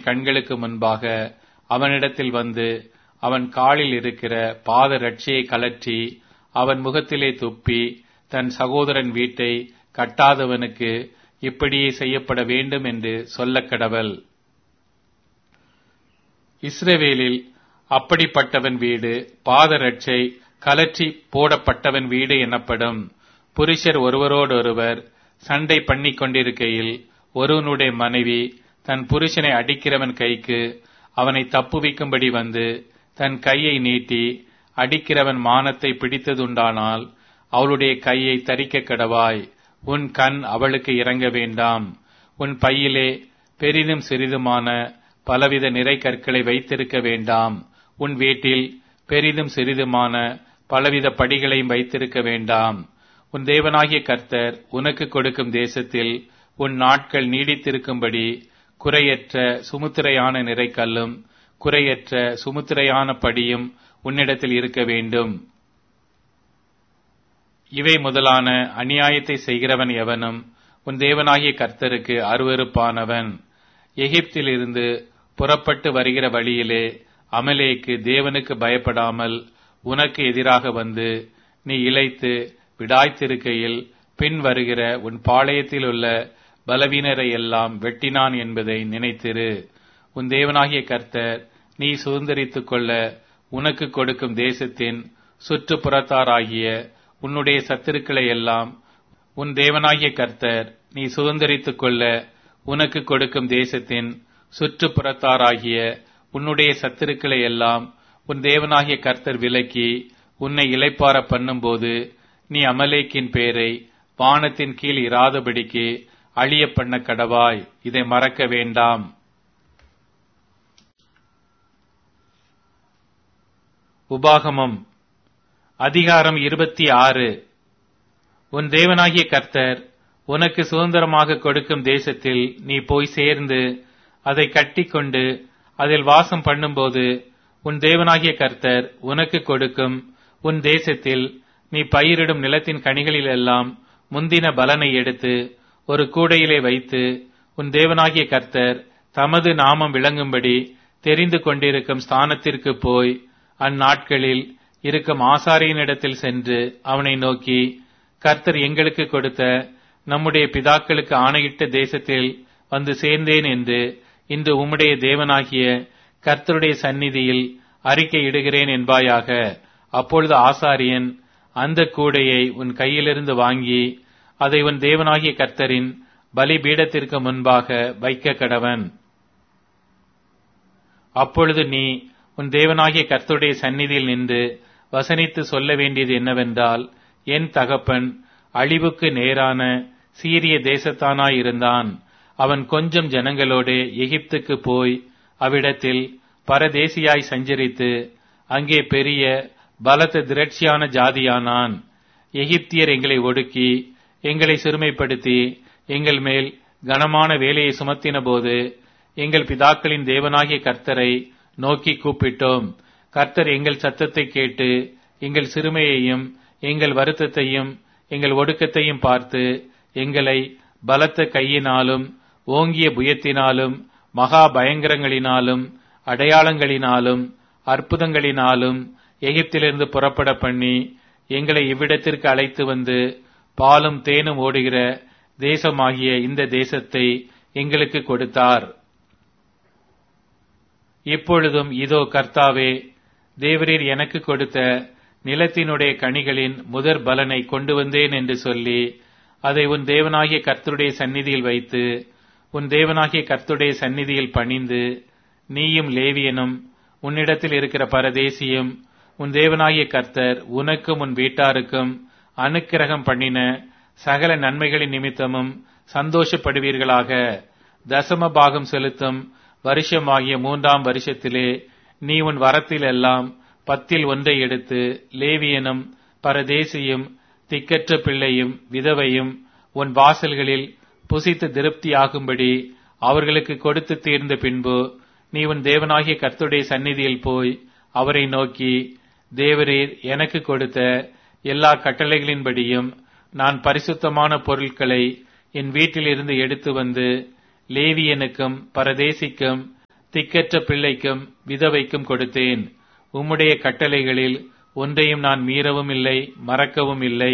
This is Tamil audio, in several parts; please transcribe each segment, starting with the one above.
கண்களுக்கு முன்பாக அவனிடத்தில் வந்து அவன் காலில் இருக்கிற பாத ரட்சியை கலற்றி அவன் முகத்திலே துப்பி தன் சகோதரன் வீட்டை கட்டாதவனுக்கு இப்படியே செய்யப்பட வேண்டும் என்று சொல்லக் கடவள் இஸ்ரவேலில் அப்படிப்பட்டவன் வீடு பாதரட்சை கலற்றி போடப்பட்டவன் வீடு எனப்படும் புருஷர் ஒருவரோடொருவர் சண்டை பண்ணிக் கொண்டிருக்கையில் ஒருவனுடைய மனைவி தன் புருஷனை அடிக்கிறவன் கைக்கு அவனை தப்புவிக்கும்படி வந்து தன் கையை நீட்டி அடிக்கிறவன் மானத்தை பிடித்ததுண்டானால் அவளுடைய கையை தரிக்க கடவாய் உன் கண் அவளுக்கு இறங்க வேண்டாம் உன் பையிலே பெரிதும் சிறிதுமான பலவித நிறை கற்களை வைத்திருக்க வேண்டாம் உன் வீட்டில் பெரிதும் சிறிதுமான பலவித படிகளையும் வைத்திருக்க வேண்டாம் உன் தேவனாகிய கர்த்தர் உனக்கு கொடுக்கும் தேசத்தில் உன் நாட்கள் நீடித்திருக்கும்படி குறையற்ற சுமுத்திரையான நிறைக்கல்லும் குறையற்ற சுமுத்திரையான படியும் உன்னிடத்தில் இருக்க வேண்டும் இவை முதலான அநியாயத்தை செய்கிறவன் எவனும் உன் தேவனாகிய கர்த்தருக்கு அருவருப்பானவன் எகிப்திலிருந்து புறப்பட்டு வருகிற வழியிலே அமலேக்கு தேவனுக்கு பயப்படாமல் உனக்கு எதிராக வந்து நீ இழைத்து விடாய்த்திருக்கையில் பின் வருகிற உன் பாளையத்தில் உள்ள பலவீனரை எல்லாம் வெட்டினான் என்பதை நினைத்திரு உன் தேவனாகிய கர்த்தர் நீ சுதந்திரித்துக் கொள்ள உனக்கு கொடுக்கும் தேசத்தின் சுற்றுப்புறத்தாராகிய உன்னுடைய சத்துருக்களை எல்லாம் உன் தேவனாகிய கர்த்தர் நீ சுதந்திரித்துக் கொள்ள உனக்கு கொடுக்கும் தேசத்தின் சுற்றுப்புறத்தாராகிய உன்னுடைய சத்துருக்களை எல்லாம் உன் தேவனாகிய கர்த்தர் விலக்கி உன்னை இளைப்பார பண்ணும்போது நீ அமலேக்கின் பேரை வானத்தின் கீழ் இராதபடிக்கு அழிய பண்ண கடவாய் இதை மறக்க வேண்டாம் உபாகமம் அதிகாரம் இருபத்தி ஆறு உன் தேவனாகிய கர்த்தர் உனக்கு சுதந்திரமாக கொடுக்கும் தேசத்தில் நீ போய் சேர்ந்து அதை கட்டிக்கொண்டு அதில் வாசம் பண்ணும்போது உன் தேவனாகிய கர்த்தர் உனக்கு கொடுக்கும் உன் தேசத்தில் நீ பயிரிடும் நிலத்தின் கனிகளில் எல்லாம் முந்தின பலனை எடுத்து ஒரு கூடையிலே வைத்து உன் தேவனாகிய கர்த்தர் தமது நாமம் விளங்கும்படி தெரிந்து கொண்டிருக்கும் ஸ்தானத்திற்கு போய் அந்நாட்களில் இருக்கும் ஆசாரியனிடத்தில் சென்று அவனை நோக்கி கர்த்தர் எங்களுக்கு கொடுத்த நம்முடைய பிதாக்களுக்கு ஆணையிட்ட தேசத்தில் வந்து சேர்ந்தேன் என்று இன்று உம்முடைய தேவனாகிய கர்த்தருடைய சந்நிதியில் அறிக்கை இடுகிறேன் என்பாயாக அப்பொழுது ஆசாரியன் அந்த கூடையை உன் கையிலிருந்து வாங்கி அதை உன் தேவனாகிய கர்த்தரின் பலிபீடத்திற்கு முன்பாக வைக்க கடவன் அப்பொழுது நீ உன் தேவனாகிய கர்த்தருடைய சந்நிதியில் நின்று வசனித்து சொல்ல வேண்டியது என்னவென்றால் என் தகப்பன் அழிவுக்கு நேரான சீரிய தேசத்தானாயிருந்தான் அவன் கொஞ்சம் ஜனங்களோடு எகிப்துக்கு போய் அவ்விடத்தில் பரதேசியாய் சஞ்சரித்து அங்கே பெரிய பலத்த திரட்சியான ஜாதியானான் எகிப்தியர் எங்களை ஒடுக்கி எங்களை சிறுமைப்படுத்தி எங்கள் மேல் கனமான வேலையை சுமத்தின போது எங்கள் பிதாக்களின் தேவனாகிய கர்த்தரை நோக்கி கூப்பிட்டோம் கர்த்தர் எங்கள் சத்தத்தை கேட்டு எங்கள் சிறுமையையும் எங்கள் வருத்தத்தையும் எங்கள் ஒடுக்கத்தையும் பார்த்து எங்களை பலத்த கையினாலும் ஓங்கிய புயத்தினாலும் மகா பயங்கரங்களினாலும் அடையாளங்களினாலும் அற்புதங்களினாலும் எகிப்திலிருந்து புறப்பட பண்ணி எங்களை இவ்விடத்திற்கு அழைத்து வந்து பாலும் தேனும் ஓடுகிற தேசமாகிய இந்த தேசத்தை எங்களுக்கு கொடுத்தார் இப்பொழுதும் இதோ கர்த்தாவே தேவரீர் எனக்கு கொடுத்த நிலத்தினுடைய கனிகளின் முதற் பலனை கொண்டு வந்தேன் என்று சொல்லி அதை உன் தேவனாகிய கர்த்தருடைய சந்நிதியில் வைத்து உன் தேவனாகிய கர்த்தருடைய சந்நிதியில் பணிந்து நீயும் லேவியனும் உன்னிடத்தில் இருக்கிற பரதேசியும் உன் தேவனாகிய கர்த்தர் உனக்கும் உன் வீட்டாருக்கும் அனுக்கிரகம் பண்ணின சகல நன்மைகளின் நிமித்தமும் சந்தோஷப்படுவீர்களாக தசம பாகம் செலுத்தும் வருஷமாகிய மூன்றாம் வருஷத்திலே நீ உன் வரத்தில் எல்லாம் பத்தில் ஒன்றை எடுத்து லேவியனும் பரதேசியும் திக்கற்ற பிள்ளையும் விதவையும் உன் வாசல்களில் புசித்து திருப்தியாகும்படி அவர்களுக்கு கொடுத்து தீர்ந்த பின்பு நீ உன் தேவனாகிய கர்த்துடைய சந்நிதியில் போய் அவரை நோக்கி தேவரீர் எனக்கு கொடுத்த எல்லா கட்டளைகளின்படியும் நான் பரிசுத்தமான பொருட்களை என் வீட்டிலிருந்து எடுத்து வந்து லேவியனுக்கும் பரதேசிக்கும் திக்கற்ற பிள்ளைக்கும் விதவைக்கும் கொடுத்தேன் உம்முடைய கட்டளைகளில் ஒன்றையும் நான் மீறவும் இல்லை மறக்கவும் இல்லை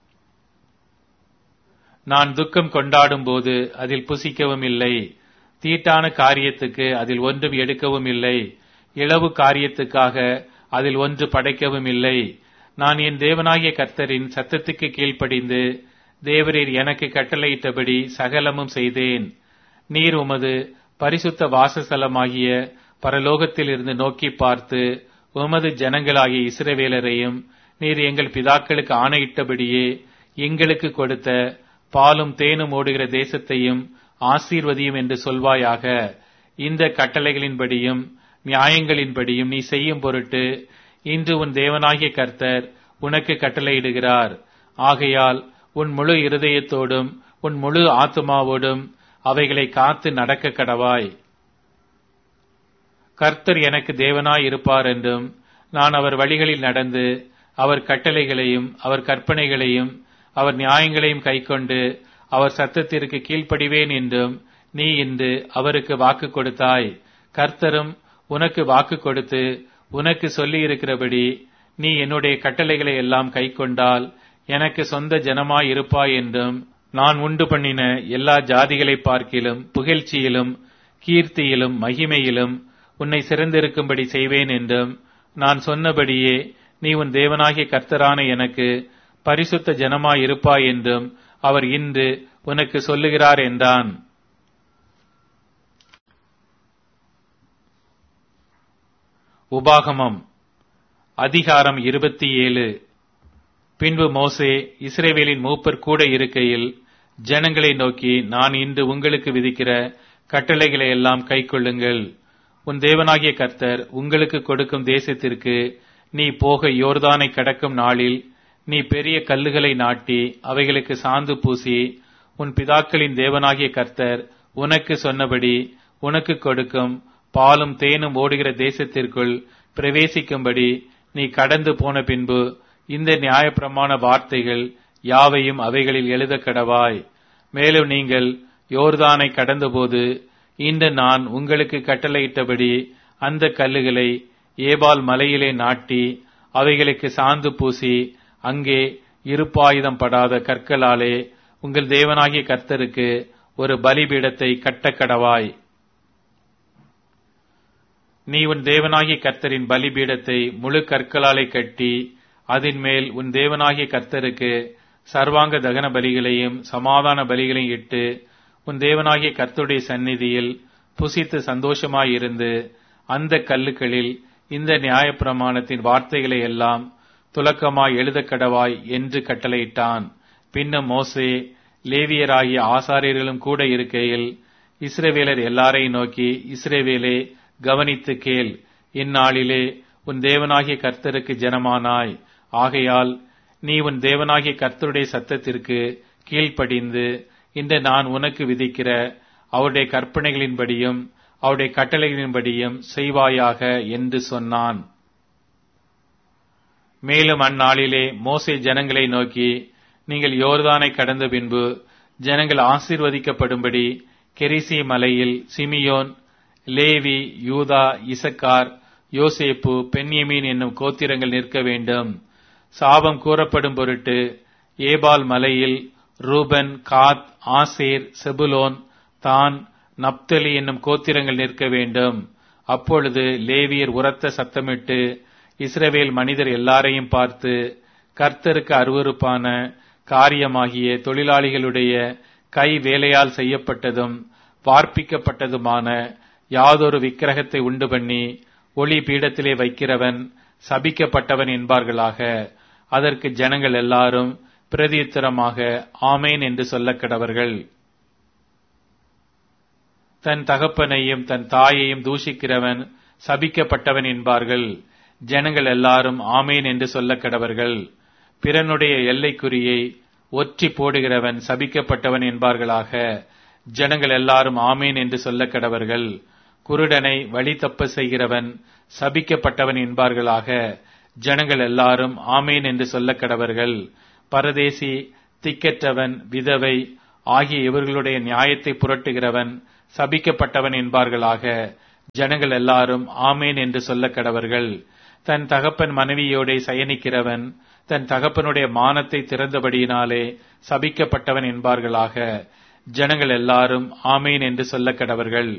நான் துக்கம் கொண்டாடும் போது அதில் புசிக்கவும் இல்லை தீட்டான காரியத்துக்கு அதில் ஒன்றும் எடுக்கவும் இல்லை இளவு காரியத்துக்காக அதில் ஒன்று படைக்கவும் இல்லை நான் என் தேவனாகிய கர்த்தரின் சத்தத்துக்கு கீழ்ப்படிந்து தேவரீர் எனக்கு கட்டளையிட்டபடி சகலமும் செய்தேன் நீர் உமது பரிசுத்த வாசஸ்தலமாகிய பரலோகத்தில் இருந்து நோக்கி பார்த்து உமது ஜனங்களாகிய இஸ்ரவேலரையும் நீர் எங்கள் பிதாக்களுக்கு ஆணையிட்டபடியே எங்களுக்கு கொடுத்த பாலும் தேனும் ஓடுகிற தேசத்தையும் ஆசீர்வதியும் என்று சொல்வாயாக இந்த கட்டளைகளின்படியும் நியாயங்களின்படியும் நீ செய்யும் பொருட்டு இன்று உன் தேவனாகிய கர்த்தர் உனக்கு கட்டளையிடுகிறார் ஆகையால் உன் முழு இருதயத்தோடும் உன் முழு ஆத்துமாவோடும் அவைகளை காத்து நடக்க கடவாய் கர்த்தர் எனக்கு தேவனாய் இருப்பார் என்றும் நான் அவர் வழிகளில் நடந்து அவர் கட்டளைகளையும் அவர் கற்பனைகளையும் அவர் நியாயங்களையும் கைக்கொண்டு அவர் சத்தத்திற்கு கீழ்ப்படிவேன் என்றும் நீ இன்று அவருக்கு வாக்கு கொடுத்தாய் கர்த்தரும் உனக்கு வாக்கு கொடுத்து உனக்கு சொல்லி இருக்கிறபடி நீ என்னுடைய கட்டளைகளை எல்லாம் கைக்கொண்டால் எனக்கு சொந்த ஜனமாய் இருப்பாய் என்றும் நான் உண்டு பண்ணின எல்லா ஜாதிகளை பார்க்கிலும் புகழ்ச்சியிலும் கீர்த்தியிலும் மகிமையிலும் உன்னை சிறந்திருக்கும்படி செய்வேன் என்றும் நான் சொன்னபடியே நீ உன் தேவனாகிய கர்த்தரான எனக்கு பரிசுத்த ஜனமாய் இருப்பாய் என்றும் அவர் இன்று உனக்கு சொல்லுகிறார் என்றான் உபாகமம் அதிகாரம் இருபத்தி ஏழு பின்பு மோசே இஸ்ரேவேலின் மூப்பர் கூட இருக்கையில் ஜனங்களை நோக்கி நான் இன்று உங்களுக்கு விதிக்கிற கட்டளைகளை எல்லாம் கைக்கொள்ளுங்கள் உன் தேவனாகிய கர்த்தர் உங்களுக்கு கொடுக்கும் தேசத்திற்கு நீ போக யோர்தானை கடக்கும் நாளில் நீ பெரிய கல்லுகளை நாட்டி அவைகளுக்கு சாந்து பூசி உன் பிதாக்களின் தேவனாகிய கர்த்தர் உனக்கு சொன்னபடி உனக்கு கொடுக்கும் பாலும் தேனும் ஓடுகிற தேசத்திற்குள் பிரவேசிக்கும்படி நீ கடந்து போன பின்பு இந்த நியாயப்பிரமாண வார்த்தைகள் யாவையும் அவைகளில் எழுத கடவாய் மேலும் நீங்கள் யோர்தானை கடந்தபோது இன்று நான் உங்களுக்கு கட்டளையிட்டபடி அந்த கல்லுகளை ஏபால் மலையிலே நாட்டி அவைகளுக்கு சாந்து பூசி அங்கே இருப்பாயுதம் படாத கற்களாலே உங்கள் தேவனாகிய கர்த்தருக்கு ஒரு பலிபீடத்தை கட்டக்கடவாய் நீ உன் தேவனாகிய கர்த்தரின் பலிபீடத்தை முழு கற்களாலே கட்டி அதன் மேல் உன் தேவனாகிய கர்த்தருக்கு சர்வாங்க தகன பலிகளையும் சமாதான பலிகளையும் இட்டு உன் தேவனாகிய கர்த்தருடைய சந்நிதியில் புசித்து சந்தோஷமாயிருந்து அந்த கல்லுகளில் இந்த நியாயப்பிரமாணத்தின் வார்த்தைகளை எல்லாம் துலக்கமாய் எழுத கடவாய் என்று கட்டளையிட்டான் பின்னும் மோசே லேவியராகிய ஆசாரியர்களும் கூட இருக்கையில் இஸ்ரேவேலர் எல்லாரையும் நோக்கி இஸ்ரேவேலே கவனித்து கேள் இந்நாளிலே உன் தேவனாகிய கர்த்தருக்கு ஜனமானாய் ஆகையால் நீ உன் தேவனாகிய கர்த்தருடைய சத்தத்திற்கு கீழ்ப்படிந்து இன்று நான் உனக்கு விதிக்கிற அவருடைய கற்பனைகளின்படியும் அவருடைய கட்டளைகளின்படியும் செய்வாயாக என்று சொன்னான் மேலும் அந்நாளிலே மோசே ஜனங்களை நோக்கி நீங்கள் யோர்தானை கடந்த பின்பு ஜனங்கள் ஆசீர்வதிக்கப்படும்படி கெரிசி மலையில் சிமியோன் லேவி யூதா இசக்கார் யோசேப்பு பென்யமீன் என்னும் கோத்திரங்கள் நிற்க வேண்டும் சாபம் கூறப்படும் பொருட்டு ஏபால் மலையில் ரூபன் காத் ஆசேர் செபுலோன் தான் நப்தலி என்னும் கோத்திரங்கள் நிற்க வேண்டும் அப்பொழுது லேவியர் உரத்த சத்தமிட்டு இஸ்ரவேல் மனிதர் எல்லாரையும் பார்த்து கர்த்தருக்கு அருவருப்பான காரியமாகிய தொழிலாளிகளுடைய கை வேலையால் செய்யப்பட்டதும் வார்ப்பிக்கப்பட்டதுமான யாதொரு விக்கிரகத்தை உண்டு பண்ணி ஒளி பீடத்திலே வைக்கிறவன் சபிக்கப்பட்டவன் என்பார்களாக அதற்கு ஜனங்கள் எல்லாரும் பிரதியுத்தரமாக ஆமேன் என்று சொல்லக் கடவர்கள் தன் தகப்பனையும் தன் தாயையும் தூஷிக்கிறவன் சபிக்கப்பட்டவன் என்பார்கள் ஜனங்கள் எல்லாரும் ஆமேன் என்று சொல்லக் கடவர்கள் பிறனுடைய எல்லைக்குறியை ஒற்றி போடுகிறவன் சபிக்கப்பட்டவன் என்பார்களாக ஜனங்கள் எல்லாரும் ஆமேன் என்று சொல்லக் கடவர்கள் குருடனை வழி தப்ப செய்கிறவன் சபிக்கப்பட்டவன் என்பார்களாக ஜனங்கள் எல்லாரும் ஆமேன் என்று சொல்லக் கடவர்கள் பரதேசி திக்கற்றவன் விதவை ஆகிய இவர்களுடைய நியாயத்தை புரட்டுகிறவன் சபிக்கப்பட்டவன் என்பார்களாக ஜனங்கள் எல்லாரும் ஆமேன் என்று சொல்ல கடவர்கள் தன் தகப்பன் மனைவியோடே சயனிக்கிறவன் தன் தகப்பனுடைய மானத்தை திறந்தபடியினாலே சபிக்கப்பட்டவன் என்பார்களாக ஜனங்கள் எல்லாரும் ஆமேன் என்று சொல்ல கடவர்கள்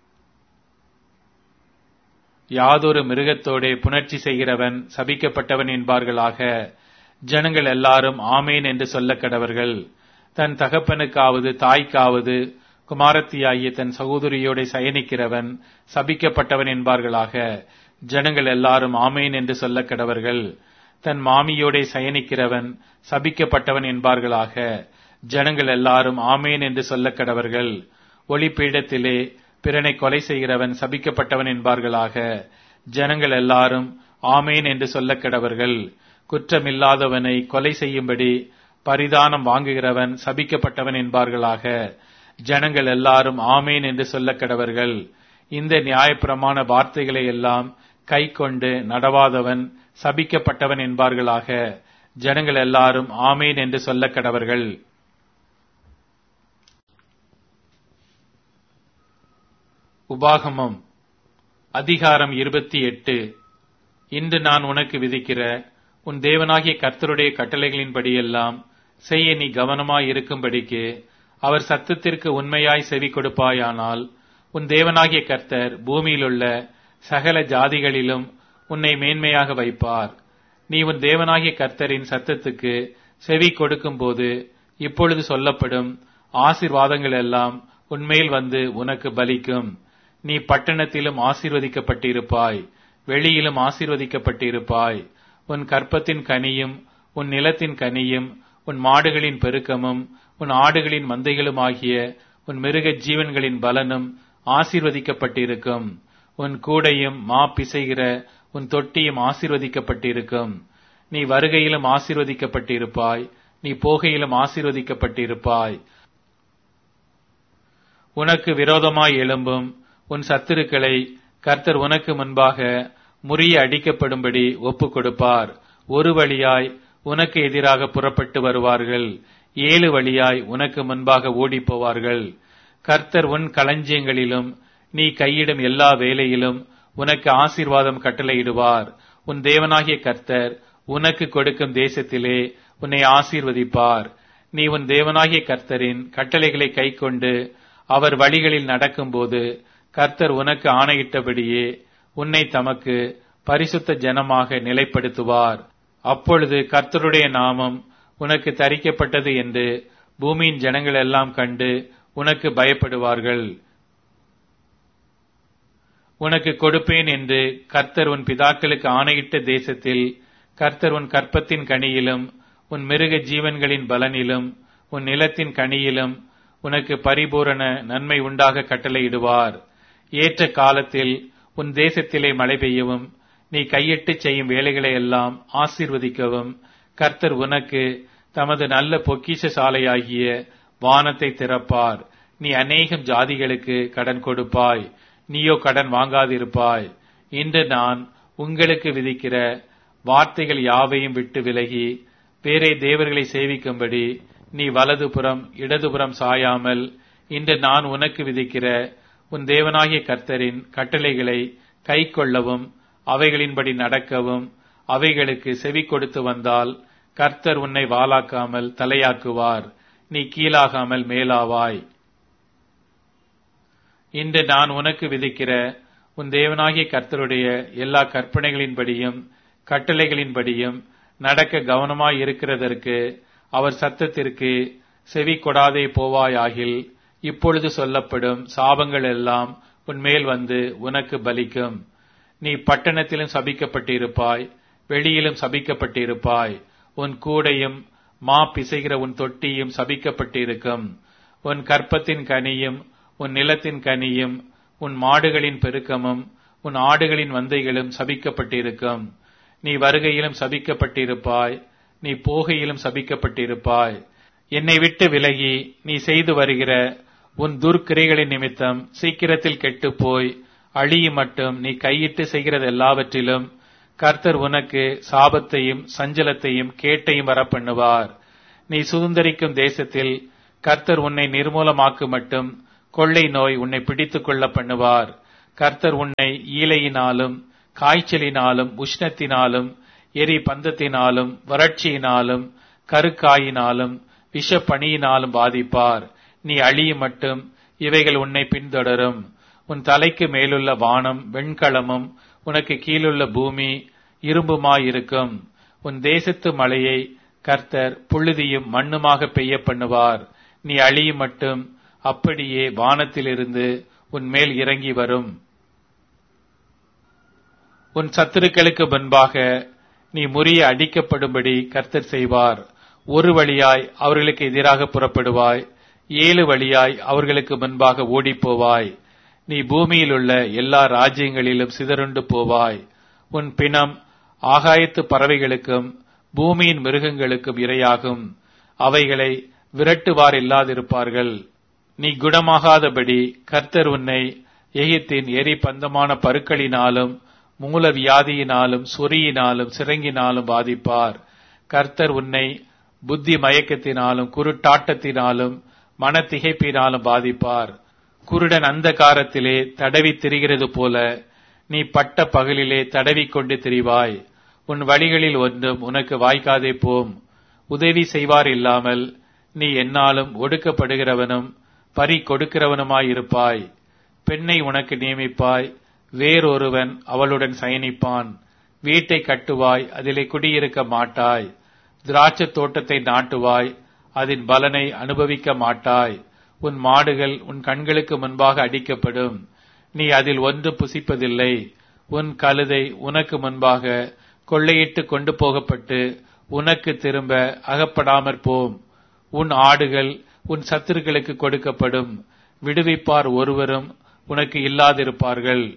யாதொரு மிருகத்தோடே புணர்ச்சி செய்கிறவன் சபிக்கப்பட்டவன் என்பார்களாக ஜனங்கள் எல்லாரும் ஆமேன் என்று சொல்ல கடவர்கள் தன் தகப்பனுக்காவது தாய்க்காவது குமாரத்தியாகிய தன் சகோதரியோட சயனிக்கிறவன் சபிக்கப்பட்டவன் என்பார்களாக ஜனங்கள் எல்லாரும் ஆமேன் என்று சொல்ல கடவர்கள் தன் மாமியோட சயனிக்கிறவன் சபிக்கப்பட்டவன் என்பார்களாக ஜனங்கள் எல்லாரும் ஆமேன் என்று சொல்ல கடவர்கள் ஒளிப்பீடத்திலே பிறனை கொலை செய்கிறவன் சபிக்கப்பட்டவன் என்பார்களாக ஜனங்கள் எல்லாரும் ஆமேன் என்று சொல்ல கடவர்கள் குற்றமில்லாதவனை கொலை செய்யும்படி பரிதானம் வாங்குகிறவன் சபிக்கப்பட்டவன் என்பார்களாக ஜனங்கள் எல்லாரும் ஆமேன் என்று சொல்ல கடவர்கள் இந்த நியாயப்பிரமாண வார்த்தைகளை எல்லாம் கை கொண்டு நடவாதவன் சபிக்கப்பட்டவன் என்பார்களாக ஜனங்கள் எல்லாரும் ஆமேன் என்று சொல்ல கடவர்கள் உபாகமம் அதிகாரம் இருபத்தி எட்டு இன்று நான் உனக்கு விதிக்கிற உன் தேவனாகிய கர்த்தருடைய கட்டளைகளின்படியெல்லாம் செய்ய நீ கவனமாய் இருக்கும்படிக்கு அவர் சத்தத்திற்கு உண்மையாய் செவி கொடுப்பாயானால் உன் தேவனாகிய கர்த்தர் பூமியிலுள்ள சகல ஜாதிகளிலும் உன்னை மேன்மையாக வைப்பார் நீ உன் தேவனாகிய கர்த்தரின் சத்தத்துக்கு செவி கொடுக்கும்போது இப்பொழுது சொல்லப்படும் ஆசிர்வாதங்கள் எல்லாம் உன்மேல் வந்து உனக்கு பலிக்கும் நீ பட்டணத்திலும் ஆசீர்வதிக்கப்பட்டிருப்பாய் வெளியிலும் ஆசீர்வதிக்கப்பட்டிருப்பாய் உன் கற்பத்தின் கனியும் உன் நிலத்தின் கனியும் உன் மாடுகளின் பெருக்கமும் உன் ஆடுகளின் மந்தைகளும் ஆகிய உன் மிருக ஜீவன்களின் பலனும் ஆசீர்வதிக்கப்பட்டிருக்கும் உன் கூடையும் மா பிசைகிற உன் தொட்டியும் ஆசீர்வதிக்கப்பட்டிருக்கும் நீ வருகையிலும் ஆசீர்வதிக்கப்பட்டிருப்பாய் நீ போகையிலும் ஆசீர்வதிக்கப்பட்டிருப்பாய் உனக்கு விரோதமாய் எழும்பும் உன் சத்துருக்களை கர்த்தர் உனக்கு முன்பாக முறிய அடிக்கப்படும்படி ஒப்புக் கொடுப்பார் ஒரு வழியாய் உனக்கு எதிராக புறப்பட்டு வருவார்கள் ஏழு வழியாய் உனக்கு முன்பாக ஓடிப் போவார்கள் கர்த்தர் உன் களஞ்சியங்களிலும் நீ கையிடும் எல்லா வேலையிலும் உனக்கு ஆசீர்வாதம் கட்டளையிடுவார் உன் தேவனாகிய கர்த்தர் உனக்கு கொடுக்கும் தேசத்திலே உன்னை ஆசீர்வதிப்பார் நீ உன் தேவனாகிய கர்த்தரின் கட்டளைகளை கைக்கொண்டு அவர் வழிகளில் நடக்கும்போது கர்த்தர் உனக்கு ஆணையிட்டபடியே உன்னை தமக்கு பரிசுத்த ஜனமாக நிலைப்படுத்துவார் அப்பொழுது கர்த்தருடைய நாமம் உனக்கு தரிக்கப்பட்டது என்று பூமியின் ஜனங்கள் எல்லாம் கண்டு உனக்கு பயப்படுவார்கள் உனக்கு கொடுப்பேன் என்று கர்த்தர் உன் பிதாக்களுக்கு ஆணையிட்ட தேசத்தில் கர்த்தர் உன் கற்பத்தின் கனியிலும் உன் மிருக ஜீவன்களின் பலனிலும் உன் நிலத்தின் கனியிலும் உனக்கு பரிபூரண நன்மை உண்டாக கட்டளையிடுவார் ஏற்ற காலத்தில் உன் தேசத்திலே மழை பெய்யவும் நீ கையிட்டு செய்யும் வேலைகளை எல்லாம் ஆசீர்வதிக்கவும் கர்த்தர் உனக்கு தமது நல்ல பொக்கிஷ சாலையாகிய வானத்தை திறப்பார் நீ அநேகம் ஜாதிகளுக்கு கடன் கொடுப்பாய் நீயோ கடன் வாங்காதிருப்பாய் இன்று நான் உங்களுக்கு விதிக்கிற வார்த்தைகள் யாவையும் விட்டு விலகி வேறே தேவர்களை சேவிக்கும்படி நீ வலதுபுறம் இடதுபுறம் சாயாமல் இன்று நான் உனக்கு விதிக்கிற உன் தேவனாகிய கர்த்தரின் கட்டளைகளை கை கொள்ளவும் அவைகளின்படி நடக்கவும் அவைகளுக்கு செவி கொடுத்து வந்தால் கர்த்தர் உன்னை வாலாக்காமல் தலையாக்குவார் நீ கீழாகாமல் மேலாவாய் இன்று நான் உனக்கு விதிக்கிற உன் தேவனாகிய கர்த்தருடைய எல்லா கற்பனைகளின்படியும் கட்டளைகளின்படியும் நடக்க கவனமாய் இருக்கிறதற்கு அவர் சத்தத்திற்கு செவி கொடாதே போவாயாகில் இப்பொழுது சொல்லப்படும் சாபங்கள் எல்லாம் உன்மேல் வந்து உனக்கு பலிக்கும் நீ பட்டணத்திலும் சபிக்கப்பட்டிருப்பாய் வெளியிலும் சபிக்கப்பட்டிருப்பாய் உன் கூடையும் மா பிசைகிற உன் தொட்டியும் சபிக்கப்பட்டிருக்கும் உன் கற்பத்தின் கனியும் உன் நிலத்தின் கனியும் உன் மாடுகளின் பெருக்கமும் உன் ஆடுகளின் வந்தைகளும் சபிக்கப்பட்டிருக்கும் நீ வருகையிலும் சபிக்கப்பட்டிருப்பாய் நீ போகையிலும் சபிக்கப்பட்டிருப்பாய் என்னை விட்டு விலகி நீ செய்து வருகிற உன் துர்க்கிரைகளின் நிமித்தம் சீக்கிரத்தில் கெட்டுப் போய் அழியும் மட்டும் நீ கையிட்டு செய்கிறது எல்லாவற்றிலும் கர்த்தர் உனக்கு சாபத்தையும் சஞ்சலத்தையும் கேட்டையும் வரப்பண்ணுவார் நீ சுதந்திரிக்கும் தேசத்தில் கர்த்தர் உன்னை நிர்மூலமாக்கு மட்டும் கொள்ளை நோய் உன்னை பிடித்துக் கொள்ள பண்ணுவார் கர்த்தர் உன்னை ஈலையினாலும் காய்ச்சலினாலும் உஷ்ணத்தினாலும் எரி பந்தத்தினாலும் வறட்சியினாலும் கருக்காயினாலும் விஷப்பணியினாலும் பாதிப்பார் நீ அழியும் மட்டும் இவைகள் உன்னை பின்தொடரும் உன் தலைக்கு மேலுள்ள வானம் வெண்கலமும் உனக்கு கீழுள்ள பூமி இரும்புமாயிருக்கும் உன் தேசத்து மழையை கர்த்தர் புழுதியும் மண்ணுமாக பெய்ய பண்ணுவார் நீ அழியும் மட்டும் அப்படியே வானத்திலிருந்து உன் மேல் இறங்கி வரும் உன் சத்துருக்களுக்கு முன்பாக நீ முறிய அடிக்கப்படும்படி கர்த்தர் செய்வார் ஒரு வழியாய் அவர்களுக்கு எதிராக புறப்படுவாய் ஏழு வழியாய் அவர்களுக்கு முன்பாக ஓடிப்போவாய் நீ பூமியில் உள்ள எல்லா ராஜ்யங்களிலும் சிதறுண்டு போவாய் உன் பிணம் ஆகாயத்து பறவைகளுக்கும் பூமியின் மிருகங்களுக்கும் இரையாகும் அவைகளை விரட்டுவார் இல்லாதிருப்பார்கள் நீ குணமாகாதபடி கர்த்தர் உன்னை எகிப்தின் எரி பந்தமான பருக்களினாலும் மூல வியாதியினாலும் சொறியினாலும் சிறங்கினாலும் பாதிப்பார் கர்த்தர் உன்னை புத்தி மயக்கத்தினாலும் குருட்டாட்டத்தினாலும் மனத்திகைப்பினாலும் பாதிப்பார் குருடன் அந்த காரத்திலே தடவி திரிகிறது போல நீ பட்ட பகலிலே தடவி கொண்டு திரிவாய் உன் வழிகளில் ஒன்றும் உனக்கு வாய்க்காதே போம் உதவி செய்வார் இல்லாமல் நீ என்னாலும் ஒடுக்கப்படுகிறவனும் பறி கொடுக்கிறவனுமாயிருப்பாய் பெண்ணை உனக்கு நியமிப்பாய் வேறொருவன் அவளுடன் சயனிப்பான் வீட்டை கட்டுவாய் அதிலே குடியிருக்க மாட்டாய் திராட்சத் தோட்டத்தை நாட்டுவாய் அதன் பலனை அனுபவிக்க மாட்டாய் உன் மாடுகள் உன் கண்களுக்கு முன்பாக அடிக்கப்படும் நீ அதில் ஒன்று புசிப்பதில்லை உன் கழுதை உனக்கு முன்பாக கொள்ளையிட்டு கொண்டு போகப்பட்டு உனக்கு திரும்ப அகப்படாமற் போம் உன் ஆடுகள் உன் சத்துருக்களுக்கு கொடுக்கப்படும் விடுவிப்பார் ஒருவரும் உனக்கு இல்லாதிருப்பார்கள்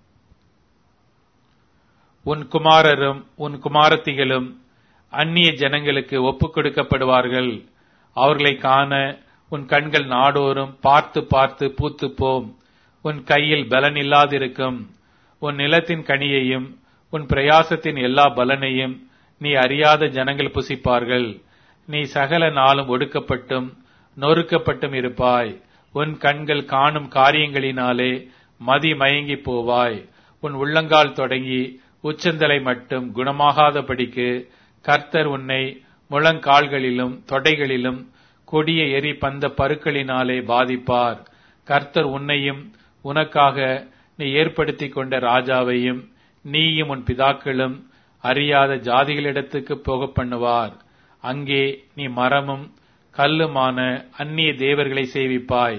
உன் குமாரரும் உன் குமாரத்திகளும் அந்நிய ஜனங்களுக்கு ஒப்புக் கொடுக்கப்படுவார்கள் அவர்களை காண உன் கண்கள் நாடோறும் பார்த்து பார்த்து பூத்து போம் உன் கையில் பலன் இல்லாதிருக்கும் உன் நிலத்தின் கனியையும் உன் பிரயாசத்தின் எல்லா பலனையும் நீ அறியாத ஜனங்கள் புசிப்பார்கள் நீ சகல நாளும் ஒடுக்கப்பட்டும் நொறுக்கப்பட்டும் இருப்பாய் உன் கண்கள் காணும் காரியங்களினாலே மதி மயங்கி போவாய் உன் உள்ளங்கால் தொடங்கி உச்சந்தலை மட்டும் குணமாகாதபடிக்கு கர்த்தர் உன்னை முழங்கால்களிலும் தொடைகளிலும் கொடிய எரி பந்த பருக்களினாலே பாதிப்பார் கர்த்தர் உன்னையும் உனக்காக நீ ஏற்படுத்தி கொண்ட ராஜாவையும் நீயும் உன் பிதாக்களும் அறியாத ஜாதிகளிடத்துக்கு போக பண்ணுவார் அங்கே நீ மரமும் கல்லுமான அந்நிய தேவர்களை சேவிப்பாய்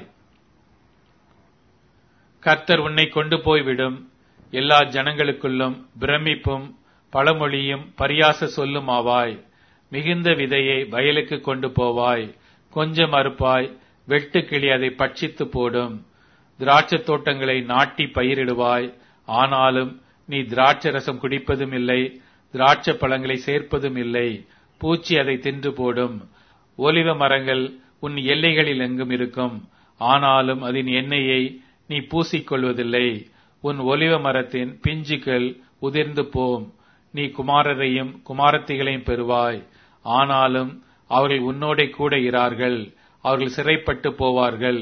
கர்த்தர் உன்னை கொண்டு போய்விடும் எல்லா ஜனங்களுக்குள்ளும் பிரமிப்பும் பழமொழியும் பரியாச சொல்லும் ஆவாய் மிகுந்த விதையை வயலுக்கு கொண்டு போவாய் கொஞ்சம் அறுப்பாய் வெட்டுக்கிளி அதை பட்சித்து போடும் திராட்சத் தோட்டங்களை நாட்டி பயிரிடுவாய் ஆனாலும் நீ திராட்சை ரசம் குடிப்பதும் இல்லை திராட்சை பழங்களை சேர்ப்பதும் இல்லை பூச்சி அதை தின்று போடும் ஒலிவ மரங்கள் உன் எல்லைகளில் எங்கும் இருக்கும் ஆனாலும் அதன் எண்ணெயை நீ பூசிக்கொள்வதில்லை உன் ஒலிவ மரத்தின் பிஞ்சுகள் உதிர்ந்து போம் நீ குமாரரையும் குமாரத்திகளையும் பெறுவாய் ஆனாலும் அவர்கள் உன்னோடே கூட இரார்கள் அவர்கள் சிறைப்பட்டு போவார்கள்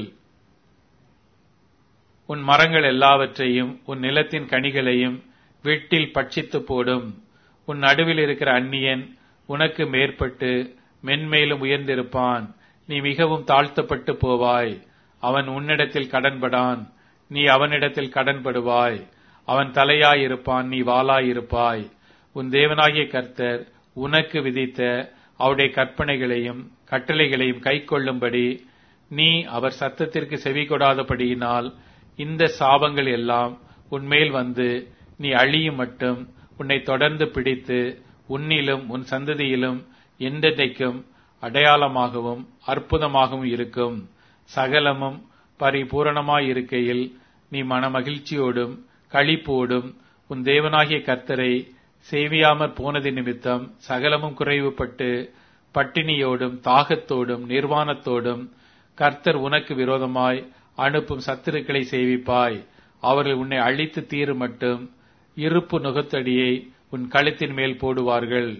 உன் மரங்கள் எல்லாவற்றையும் உன் நிலத்தின் கனிகளையும் வீட்டில் பட்சித்து போடும் உன் நடுவில் இருக்கிற அந்நியன் உனக்கு மேற்பட்டு மென்மேலும் உயர்ந்திருப்பான் நீ மிகவும் தாழ்த்தப்பட்டு போவாய் அவன் உன்னிடத்தில் கடன்படான் நீ அவனிடத்தில் கடன்படுவாய் அவன் தலையாயிருப்பான் நீ வாளாயிருப்பாய் உன் தேவனாகிய கர்த்தர் உனக்கு விதித்த அவருடைய கற்பனைகளையும் கட்டளைகளையும் கைக்கொள்ளும்படி நீ அவர் சத்தத்திற்கு செவி கொடாதபடியினால் இந்த சாபங்கள் எல்லாம் உன்மேல் வந்து நீ அழியும் மட்டும் உன்னை தொடர்ந்து பிடித்து உன்னிலும் உன் சந்ததியிலும் என்றென்றைக்கும் அடையாளமாகவும் அற்புதமாகவும் இருக்கும் சகலமும் பரிபூரணமாயிருக்கையில் நீ மனமகிழ்ச்சியோடும் களிப்போடும் உன் தேவனாகிய கர்த்தரை சேவியாமற் போனது நிமித்தம் சகலமும் குறைவுபட்டு பட்டினியோடும் தாகத்தோடும் நிர்வாணத்தோடும் கர்த்தர் உனக்கு விரோதமாய் அனுப்பும் சத்துருக்களை சேவிப்பாய் அவர்கள் உன்னை அழித்து தீரு மட்டும் இருப்பு நுகத்தடியை உன் கழுத்தின் மேல் போடுவார்கள்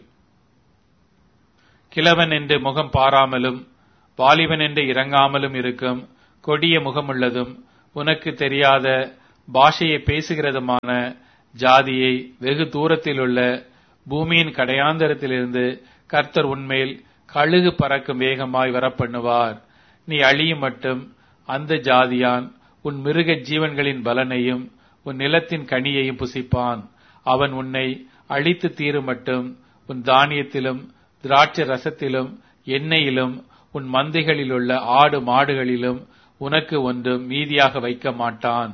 கிழவன் என்று முகம் பாராமலும் வாலிபன் என்று இறங்காமலும் இருக்கும் கொடிய முகமுள்ளதும் உனக்கு தெரியாத பாஷையை பேசுகிறதுமான ஜாதியை வெகு தூரத்திலுள்ள பூமியின் கடையாந்தரத்திலிருந்து கர்த்தர் உன்மேல் கழுகு பறக்கும் வேகமாய் வரப்பண்ணுவார் நீ அழியும் மட்டும் அந்த ஜாதியான் உன் மிருக ஜீவன்களின் பலனையும் உன் நிலத்தின் கனியையும் புசிப்பான் அவன் உன்னை அழித்து தீரும் மட்டும் உன் தானியத்திலும் திராட்சை ரசத்திலும் எண்ணெயிலும் உன் மந்தைகளிலுள்ள ஆடு மாடுகளிலும் உனக்கு ஒன்றும் மீதியாக வைக்க மாட்டான்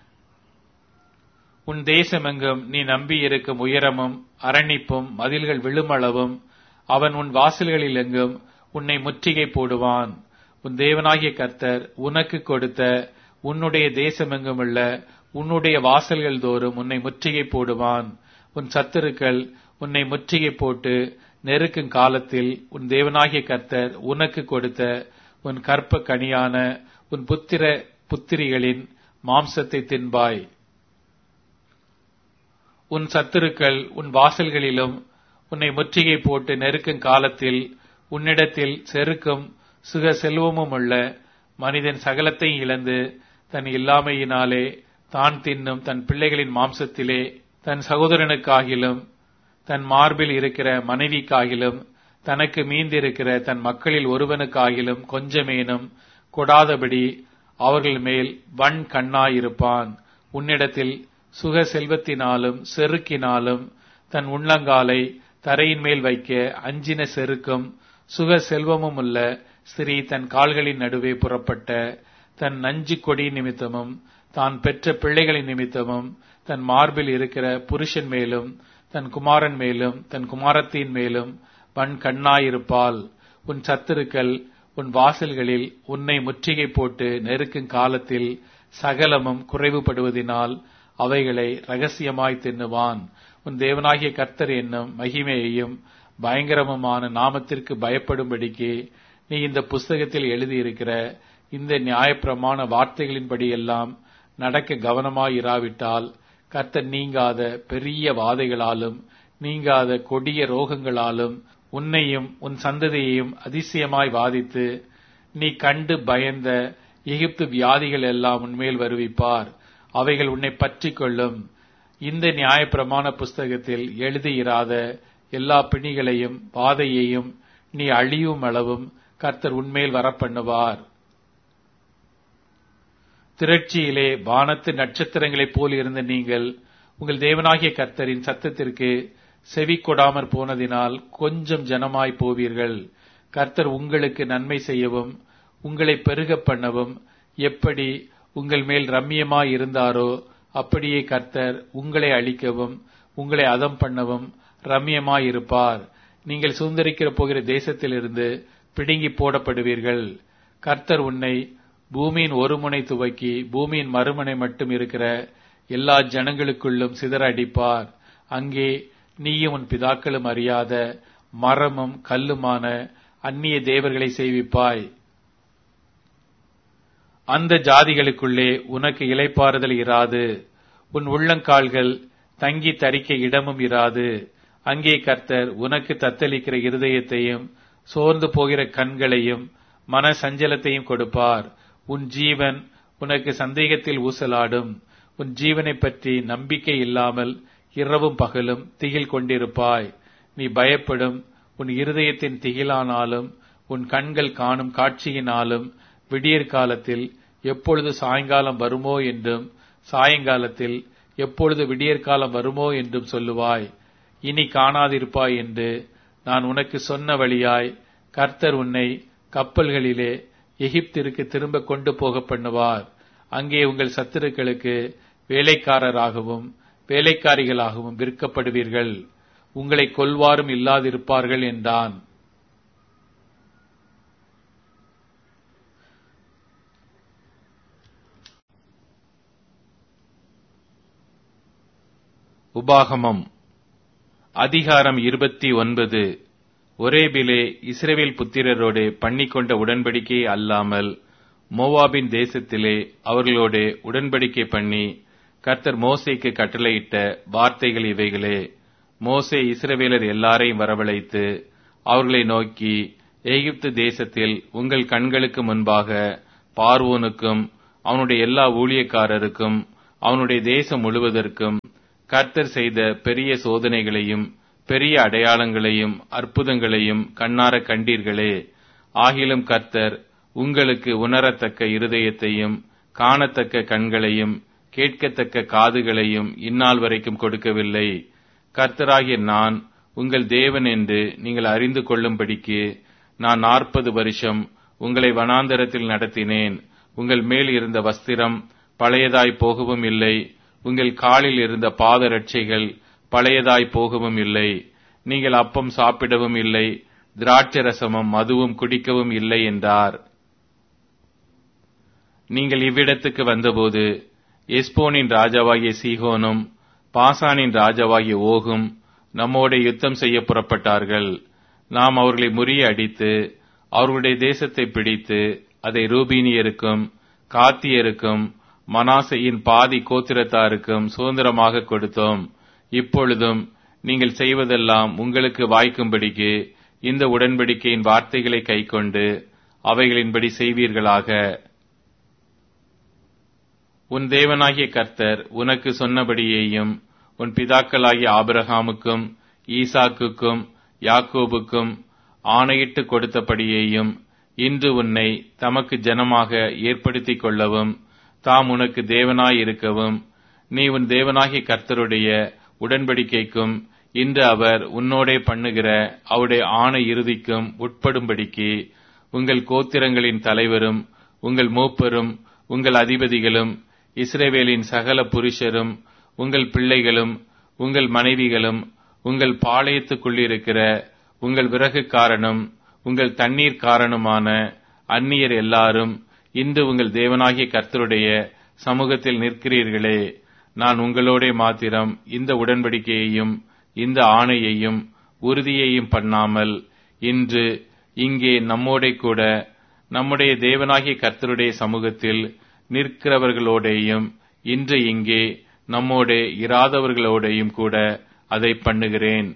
உன் தேசமெங்கும் நீ நம்பியிருக்கும் உயரமும் அரணிப்பும் மதில்கள் விழுமளவும் அவன் உன் வாசல்களில் எங்கும் உன்னை முற்றுகை போடுவான் உன் தேவனாகிய கர்த்தர் உனக்கு கொடுத்த உன்னுடைய தேசமெங்குமுள்ள உன்னுடைய வாசல்கள் தோறும் உன்னை முற்றுகை போடுவான் உன் சத்துருக்கள் உன்னை முற்றுகை போட்டு நெருக்கும் காலத்தில் உன் தேவனாகிய கர்த்தர் உனக்கு கொடுத்த உன் கற்ப கனியான உன் புத்திர புத்திரிகளின் மாம்சத்தை தின்பாய் உன் சத்துருக்கள் உன் வாசல்களிலும் உன்னை முற்றுகை போட்டு நெருக்கும் காலத்தில் உன்னிடத்தில் செருக்கும் சுக செல்வமும் உள்ள மனிதன் சகலத்தையும் இழந்து தன் இல்லாமையினாலே தான் தின்னும் தன் பிள்ளைகளின் மாம்சத்திலே தன் சகோதரனுக்காகிலும் தன் மார்பில் இருக்கிற மனைவிக்காகிலும் தனக்கு மீந்திருக்கிற தன் மக்களில் ஒருவனுக்காகிலும் கொஞ்சமேனும் கொடாதபடி அவர்கள் மேல் வன் கண்ணாயிருப்பான் உன்னிடத்தில் சுக செல்வத்தினாலும் செருக்கினாலும் தன் உள்ளங்காலை தரையின் மேல் வைக்க அஞ்சின செருக்கும் சுக செல்வமும் உள்ள ஸ்திரீ தன் கால்களின் நடுவே புறப்பட்ட தன் நஞ்சு கொடி நிமித்தமும் தான் பெற்ற பிள்ளைகளின் நிமித்தமும் தன் மார்பில் இருக்கிற புருஷன் மேலும் தன் குமாரன் மேலும் தன் குமாரத்தின் மேலும் வன் கண்ணாயிருப்பால் உன் சத்துருக்கள் உன் வாசல்களில் உன்னை முற்றுகை போட்டு நெருக்கும் காலத்தில் சகலமும் குறைவுபடுவதினால் அவைகளை ரகசியமாய் தின்னுவான் உன் தேவனாகிய கர்த்தர் என்னும் மகிமையையும் பயங்கரமுமான நாமத்திற்கு பயப்படும்படிக்கு நீ இந்த புஸ்தகத்தில் எழுதியிருக்கிற இந்த நியாயப்பிரமாண வார்த்தைகளின்படி எல்லாம் நடக்க கவனமாயிராவிட்டால் கர்த்தர் நீங்காத பெரிய வாதைகளாலும் நீங்காத கொடிய ரோகங்களாலும் உன்னையும் உன் சந்ததியையும் அதிசயமாய் வாதித்து நீ கண்டு பயந்த எகிப்து வியாதிகள் எல்லாம் உன்மேல் வருவிப்பார் அவைகள் உன்னை பற்றி கொள்ளும் இந்த நியாயப்பிரமாண புஸ்தகத்தில் எழுதியிராத எல்லா பிணிகளையும் வாதையையும் நீ அழியும் அளவும் கர்த்தர் உன்மேல் வரப்பண்ணுவார் திரட்சியிலே வானத்து நட்சத்திரங்களைப் போல் இருந்த நீங்கள் உங்கள் தேவனாகிய கர்த்தரின் சத்தத்திற்கு செவி கொடாமற் போனதினால் கொஞ்சம் ஜனமாய் போவீர்கள் கர்த்தர் உங்களுக்கு நன்மை செய்யவும் உங்களை பெருக பண்ணவும் எப்படி உங்கள் மேல் ரம்மியமாய் இருந்தாரோ அப்படியே கர்த்தர் உங்களை அழிக்கவும் உங்களை அதம் பண்ணவும் ரம்மியமாய் இருப்பார் நீங்கள் சுதந்திரிக்கிற போகிற தேசத்திலிருந்து பிடுங்கி போடப்படுவீர்கள் கர்த்தர் உன்னை பூமியின் ஒரு முனை துவக்கி பூமியின் மறுமுனை மட்டும் இருக்கிற எல்லா ஜனங்களுக்குள்ளும் சிதற அடிப்பார் அங்கே நீயும் உன் பிதாக்களும் அறியாத மரமும் கல்லுமான அந்நிய தேவர்களை செய்விப்பாய் அந்த ஜாதிகளுக்குள்ளே உனக்கு இலைப்பாறுதல் இராது உன் உள்ளங்கால்கள் தங்கி தரிக்க இடமும் இராது அங்கே கர்த்தர் உனக்கு தத்தளிக்கிற இருதயத்தையும் சோர்ந்து போகிற கண்களையும் மன சஞ்சலத்தையும் கொடுப்பார் உன் ஜீவன் உனக்கு சந்தேகத்தில் ஊசலாடும் உன் ஜீவனைப் பற்றி நம்பிக்கை இல்லாமல் இரவும் பகலும் திகில் கொண்டிருப்பாய் நீ பயப்படும் உன் இருதயத்தின் திகிலானாலும் உன் கண்கள் காணும் காட்சியினாலும் விடியற் காலத்தில் எப்பொழுது சாயங்காலம் வருமோ என்றும் சாயங்காலத்தில் எப்பொழுது விடியற்காலம் வருமோ என்றும் சொல்லுவாய் இனி காணாதிருப்பாய் என்று நான் உனக்கு சொன்ன வழியாய் கர்த்தர் உன்னை கப்பல்களிலே எகிப்திற்கு திரும்ப கொண்டு போக பண்ணுவார் அங்கே உங்கள் சத்துருக்களுக்கு வேலைக்காரராகவும் வேலைக்காரிகளாகவும் விற்கப்படுவீர்கள் உங்களை கொல்வாரும் இல்லாதிருப்பார்கள் என்றான் உபாகமம் அதிகாரம் இருபத்தி ஒன்பது ஒரேபிலே இஸ்ரவேல் புத்திரரோடு பண்ணிக்கொண்ட உடன்படிக்கை அல்லாமல் மோவாபின் தேசத்திலே அவர்களோடு உடன்படிக்கை பண்ணி கர்த்தர் மோசேக்கு கட்டளையிட்ட வார்த்தைகள் இவைகளே மோசே இஸ்ரவேலர் எல்லாரையும் வரவழைத்து அவர்களை நோக்கி எகிப்து தேசத்தில் உங்கள் கண்களுக்கு முன்பாக பார்வோனுக்கும் அவனுடைய எல்லா ஊழியக்காரருக்கும் அவனுடைய தேசம் முழுவதற்கும் கர்த்தர் செய்த பெரிய சோதனைகளையும் பெரிய அடையாளங்களையும் அற்புதங்களையும் கண்ணார கண்டீர்களே ஆகிலும் கர்த்தர் உங்களுக்கு உணரத்தக்க இருதயத்தையும் காணத்தக்க கண்களையும் கேட்கத்தக்க காதுகளையும் இந்நாள் வரைக்கும் கொடுக்கவில்லை கர்த்தராகிய நான் உங்கள் தேவன் என்று நீங்கள் அறிந்து கொள்ளும்படிக்கு நான் நாற்பது வருஷம் உங்களை வனாந்தரத்தில் நடத்தினேன் உங்கள் மேல் இருந்த வஸ்திரம் பழையதாய் போகவும் இல்லை உங்கள் காலில் இருந்த பாதரட்சைகள் பழையதாய் போகவும் இல்லை நீங்கள் அப்பம் சாப்பிடவும் இல்லை திராட்சரசமும் மதுவும் குடிக்கவும் இல்லை என்றார் நீங்கள் இவ்விடத்துக்கு வந்தபோது எஸ்போனின் ராஜாவாகிய சீகோனும் பாசானின் ராஜாவாகிய ஓகும் நம்மோட யுத்தம் செய்ய புறப்பட்டார்கள் நாம் அவர்களை முறிய அடித்து அவர்களுடைய தேசத்தை பிடித்து அதை ரூபீனியருக்கும் காத்தியருக்கும் மனாசையின் பாதி கோத்திரத்தாருக்கும் சுதந்திரமாக கொடுத்தோம் இப்பொழுதும் நீங்கள் செய்வதெல்லாம் உங்களுக்கு வாய்க்கும்படிக்கு இந்த உடன்படிக்கையின் வார்த்தைகளை கைக்கொண்டு அவைகளின்படி செய்வீர்களாக உன் தேவனாகிய கர்த்தர் உனக்கு சொன்னபடியேயும் உன் பிதாக்களாகிய ஆபிரகாமுக்கும் ஈசாக்குக்கும் யாக்கோபுக்கும் ஆணையிட்டு கொடுத்தபடியேயும் இன்று உன்னை தமக்கு ஜனமாக ஏற்படுத்திக் கொள்ளவும் தாம் உனக்கு தேவனாயிருக்கவும் நீ உன் தேவனாகிய கர்த்தருடைய உடன்படிக்கைக்கும் இன்று அவர் உன்னோடே பண்ணுகிற அவருடைய ஆணை இறுதிக்கும் உட்படும்படிக்கு உங்கள் கோத்திரங்களின் தலைவரும் உங்கள் மூப்பரும் உங்கள் அதிபதிகளும் இஸ்ரேவேலின் சகல புருஷரும் உங்கள் பிள்ளைகளும் உங்கள் மனைவிகளும் உங்கள் பாளையத்துக்குள்ளிருக்கிற உங்கள் விறகுக்காரனும் உங்கள் தண்ணீர் காரணமான அந்நியர் எல்லாரும் இன்று உங்கள் தேவனாகிய கர்த்தருடைய சமூகத்தில் நிற்கிறீர்களே நான் உங்களோடே மாத்திரம் இந்த உடன்படிக்கையையும் இந்த ஆணையையும் உறுதியையும் பண்ணாமல் இன்று இங்கே நம்மோடே கூட நம்முடைய தேவனாகிய கர்த்தருடைய சமூகத்தில் நிற்கிறவர்களோடேயும் இன்று இங்கே நம்மோடே இராதவர்களோடேயும் கூட அதை பண்ணுகிறேன்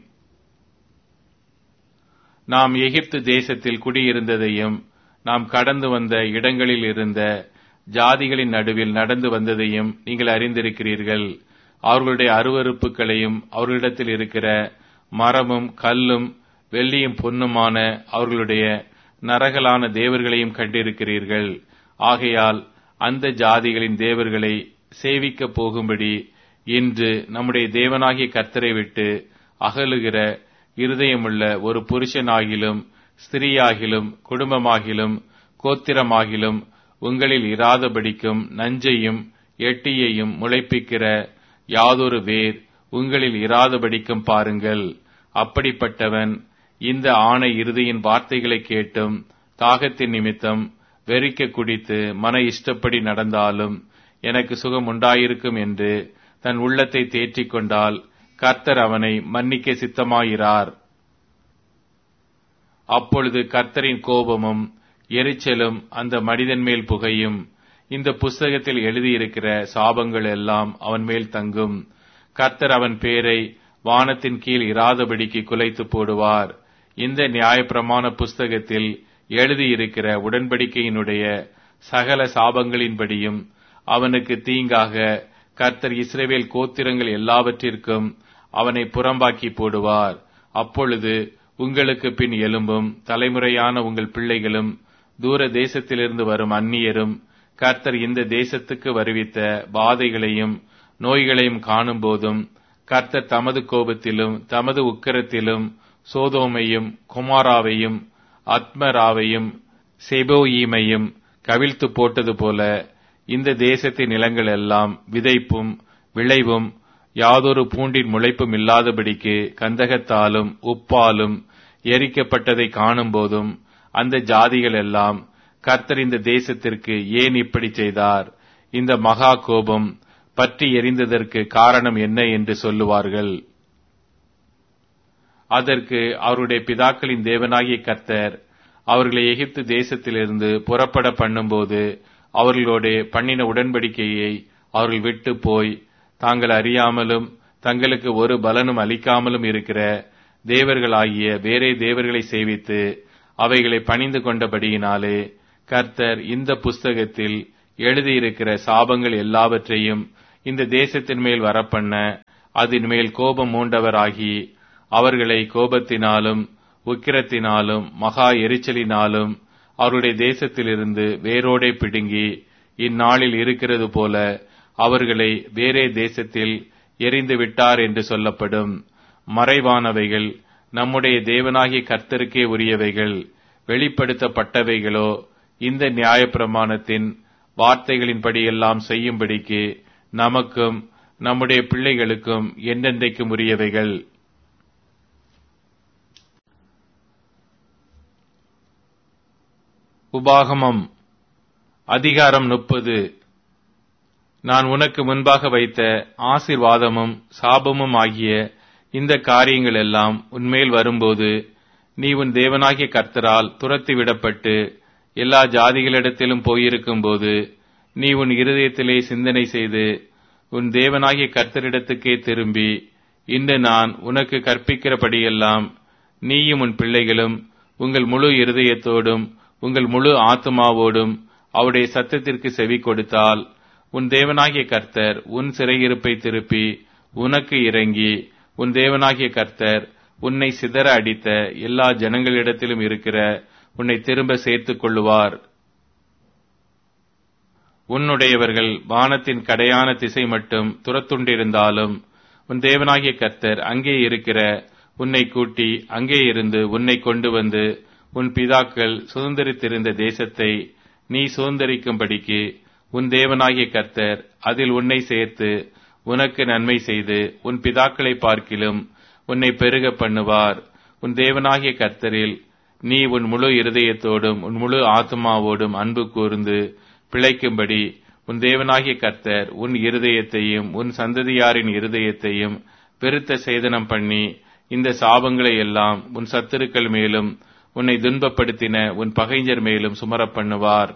நாம் எகிப்து தேசத்தில் குடியிருந்ததையும் நாம் கடந்து வந்த இடங்களில் இருந்த ஜாதிகளின் நடுவில் நடந்து வந்ததையும் நீங்கள் அறிந்திருக்கிறீர்கள் அவர்களுடைய அருவறுப்புகளையும் அவர்களிடத்தில் இருக்கிற மரமும் கல்லும் வெள்ளியும் பொன்னுமான அவர்களுடைய நரகலான தேவர்களையும் கண்டிருக்கிறீர்கள் ஆகையால் அந்த ஜாதிகளின் தேவர்களை சேவிக்கப் போகும்படி இன்று நம்முடைய தேவனாகிய கர்த்தரை விட்டு அகலுகிற இருதயமுள்ள ஒரு புருஷனாகிலும் ஸ்திரீயாகிலும் குடும்பமாகிலும் கோத்திரமாகிலும் உங்களில் இராதபடிக்கும் நஞ்சையும் எட்டியையும் முளைப்பிக்கிற யாதொரு வேர் உங்களில் இராதபடிக்கும் பாருங்கள் அப்படிப்பட்டவன் இந்த ஆணை இறுதியின் வார்த்தைகளை கேட்டும் தாகத்தின் நிமித்தம் வெறிக்க குடித்து மன இஷ்டப்படி நடந்தாலும் எனக்கு சுகம் உண்டாயிருக்கும் என்று தன் உள்ளத்தை தேற்றிக் கொண்டால் கர்த்தர் அவனை மன்னிக்க சித்தமாயிரார் அப்பொழுது கர்த்தரின் கோபமும் எரிச்சலும் அந்த மனிதன் மேல் புகையும் இந்த புஸ்தகத்தில் எழுதியிருக்கிற சாபங்கள் எல்லாம் அவன் மேல் தங்கும் கர்த்தர் அவன் பேரை வானத்தின் கீழ் இராதபடிக்கு குலைத்து போடுவார் இந்த நியாயப்பிரமாண புஸ்தகத்தில் எழுதியிருக்கிற உடன்படிக்கையினுடைய சகல சாபங்களின்படியும் அவனுக்கு தீங்காக கர்த்தர் இஸ்ரேவேல் கோத்திரங்கள் எல்லாவற்றிற்கும் அவனை புறம்பாக்கி போடுவார் அப்பொழுது உங்களுக்கு பின் எலும்பும் தலைமுறையான உங்கள் பிள்ளைகளும் தூர தேசத்திலிருந்து வரும் அந்நியரும் கர்த்தர் இந்த தேசத்துக்கு வருவித்த பாதைகளையும் நோய்களையும் காணும்போதும் கர்த்தர் தமது கோபத்திலும் தமது உக்கிரத்திலும் சோதோமையும் குமாராவையும் அத்மராவையும் செபோயீமையும் கவிழ்த்து போட்டது போல இந்த தேசத்தின் நிலங்கள் எல்லாம் விதைப்பும் விளைவும் யாதொரு பூண்டின் முளைப்பும் இல்லாதபடிக்கு கந்தகத்தாலும் உப்பாலும் எரிக்கப்பட்டதை காணும்போதும் அந்த ஜாதிகள் எல்லாம் கர்த்தர் இந்த தேசத்திற்கு ஏன் இப்படி செய்தார் இந்த மகா கோபம் பற்றி எரிந்ததற்கு காரணம் என்ன என்று சொல்லுவார்கள் அதற்கு அவருடைய பிதாக்களின் தேவனாகிய கர்த்தர் அவர்களை எகிப்து தேசத்திலிருந்து புறப்பட பண்ணும்போது அவர்களோட பண்ணின உடன்படிக்கையை அவர்கள் விட்டு போய் தாங்கள் அறியாமலும் தங்களுக்கு ஒரு பலனும் அளிக்காமலும் இருக்கிற தேவர்களாகிய வேறே தேவர்களை சேவித்து அவைகளை பணிந்து கொண்டபடியினாலே கர்த்தர் இந்த புஸ்தகத்தில் எழுதியிருக்கிற சாபங்கள் எல்லாவற்றையும் இந்த தேசத்தின் மேல் வரப்பண்ண அதன் மேல் கோபம் மூண்டவராகி அவர்களை கோபத்தினாலும் உக்கிரத்தினாலும் மகா எரிச்சலினாலும் அவருடைய தேசத்திலிருந்து வேரோடே பிடுங்கி இந்நாளில் இருக்கிறது போல அவர்களை வேறே தேசத்தில் எரிந்து விட்டார் என்று சொல்லப்படும் மறைவானவைகள் நம்முடைய தேவனாகிய கர்த்தருக்கே உரியவைகள் வெளிப்படுத்தப்பட்டவைகளோ இந்த நியாயப்பிரமாணத்தின் வார்த்தைகளின்படியெல்லாம் செய்யும்படிக்கு நமக்கும் நம்முடைய பிள்ளைகளுக்கும் என்றென்றைக்கும் உரியவைகள் உபாகமம் அதிகாரம் முப்பது நான் உனக்கு முன்பாக வைத்த ஆசிர்வாதமும் சாபமும் ஆகிய இந்த காரியங்கள் எல்லாம் உன்மேல் வரும்போது நீ உன் தேவனாகிய கர்த்தரால் துரத்தி விடப்பட்டு எல்லா ஜாதிகளிடத்திலும் போயிருக்கும்போது நீ உன் இருதயத்திலே சிந்தனை செய்து உன் தேவனாகிய கர்த்தரிடத்துக்கே திரும்பி இன்று நான் உனக்கு கற்பிக்கிறபடியெல்லாம் நீயும் உன் பிள்ளைகளும் உங்கள் முழு இருதயத்தோடும் உங்கள் முழு ஆத்மாவோடும் அவருடைய சத்தத்திற்கு செவி கொடுத்தால் உன் தேவனாகிய கர்த்தர் உன் சிறையிருப்பை திருப்பி உனக்கு இறங்கி உன் தேவனாகிய கர்த்தர் உன்னை சிதற அடித்த எல்லா ஜனங்களிடத்திலும் இருக்கிற உன்னை திரும்ப சேர்த்துக் கொள்ளுவார் உன்னுடையவர்கள் வானத்தின் கடையான திசை மட்டும் துரத்துண்டிருந்தாலும் உன் தேவனாகிய கர்த்தர் அங்கே இருக்கிற உன்னை கூட்டி அங்கே இருந்து உன்னை கொண்டு வந்து உன் பிதாக்கள் சுதந்திரித்திருந்த தேசத்தை நீ சுதந்திரிக்கும்படிக்கு உன் தேவனாகிய கர்த்தர் அதில் உன்னை சேர்த்து உனக்கு நன்மை செய்து உன் பிதாக்களை பார்க்கிலும் உன்னை பெருக பண்ணுவார் உன் தேவனாகிய கர்த்தரில் நீ உன் முழு இருதயத்தோடும் உன் முழு ஆத்மாவோடும் அன்பு கூர்ந்து பிழைக்கும்படி உன் தேவனாகிய கர்த்தர் உன் இருதயத்தையும் உன் சந்ததியாரின் இருதயத்தையும் பெருத்த சேதனம் பண்ணி இந்த சாபங்களை எல்லாம் உன் சத்துருக்கள் மேலும் உன்னை துன்பப்படுத்தின உன் பகைஞர் மேலும் சுமரப் பண்ணுவார்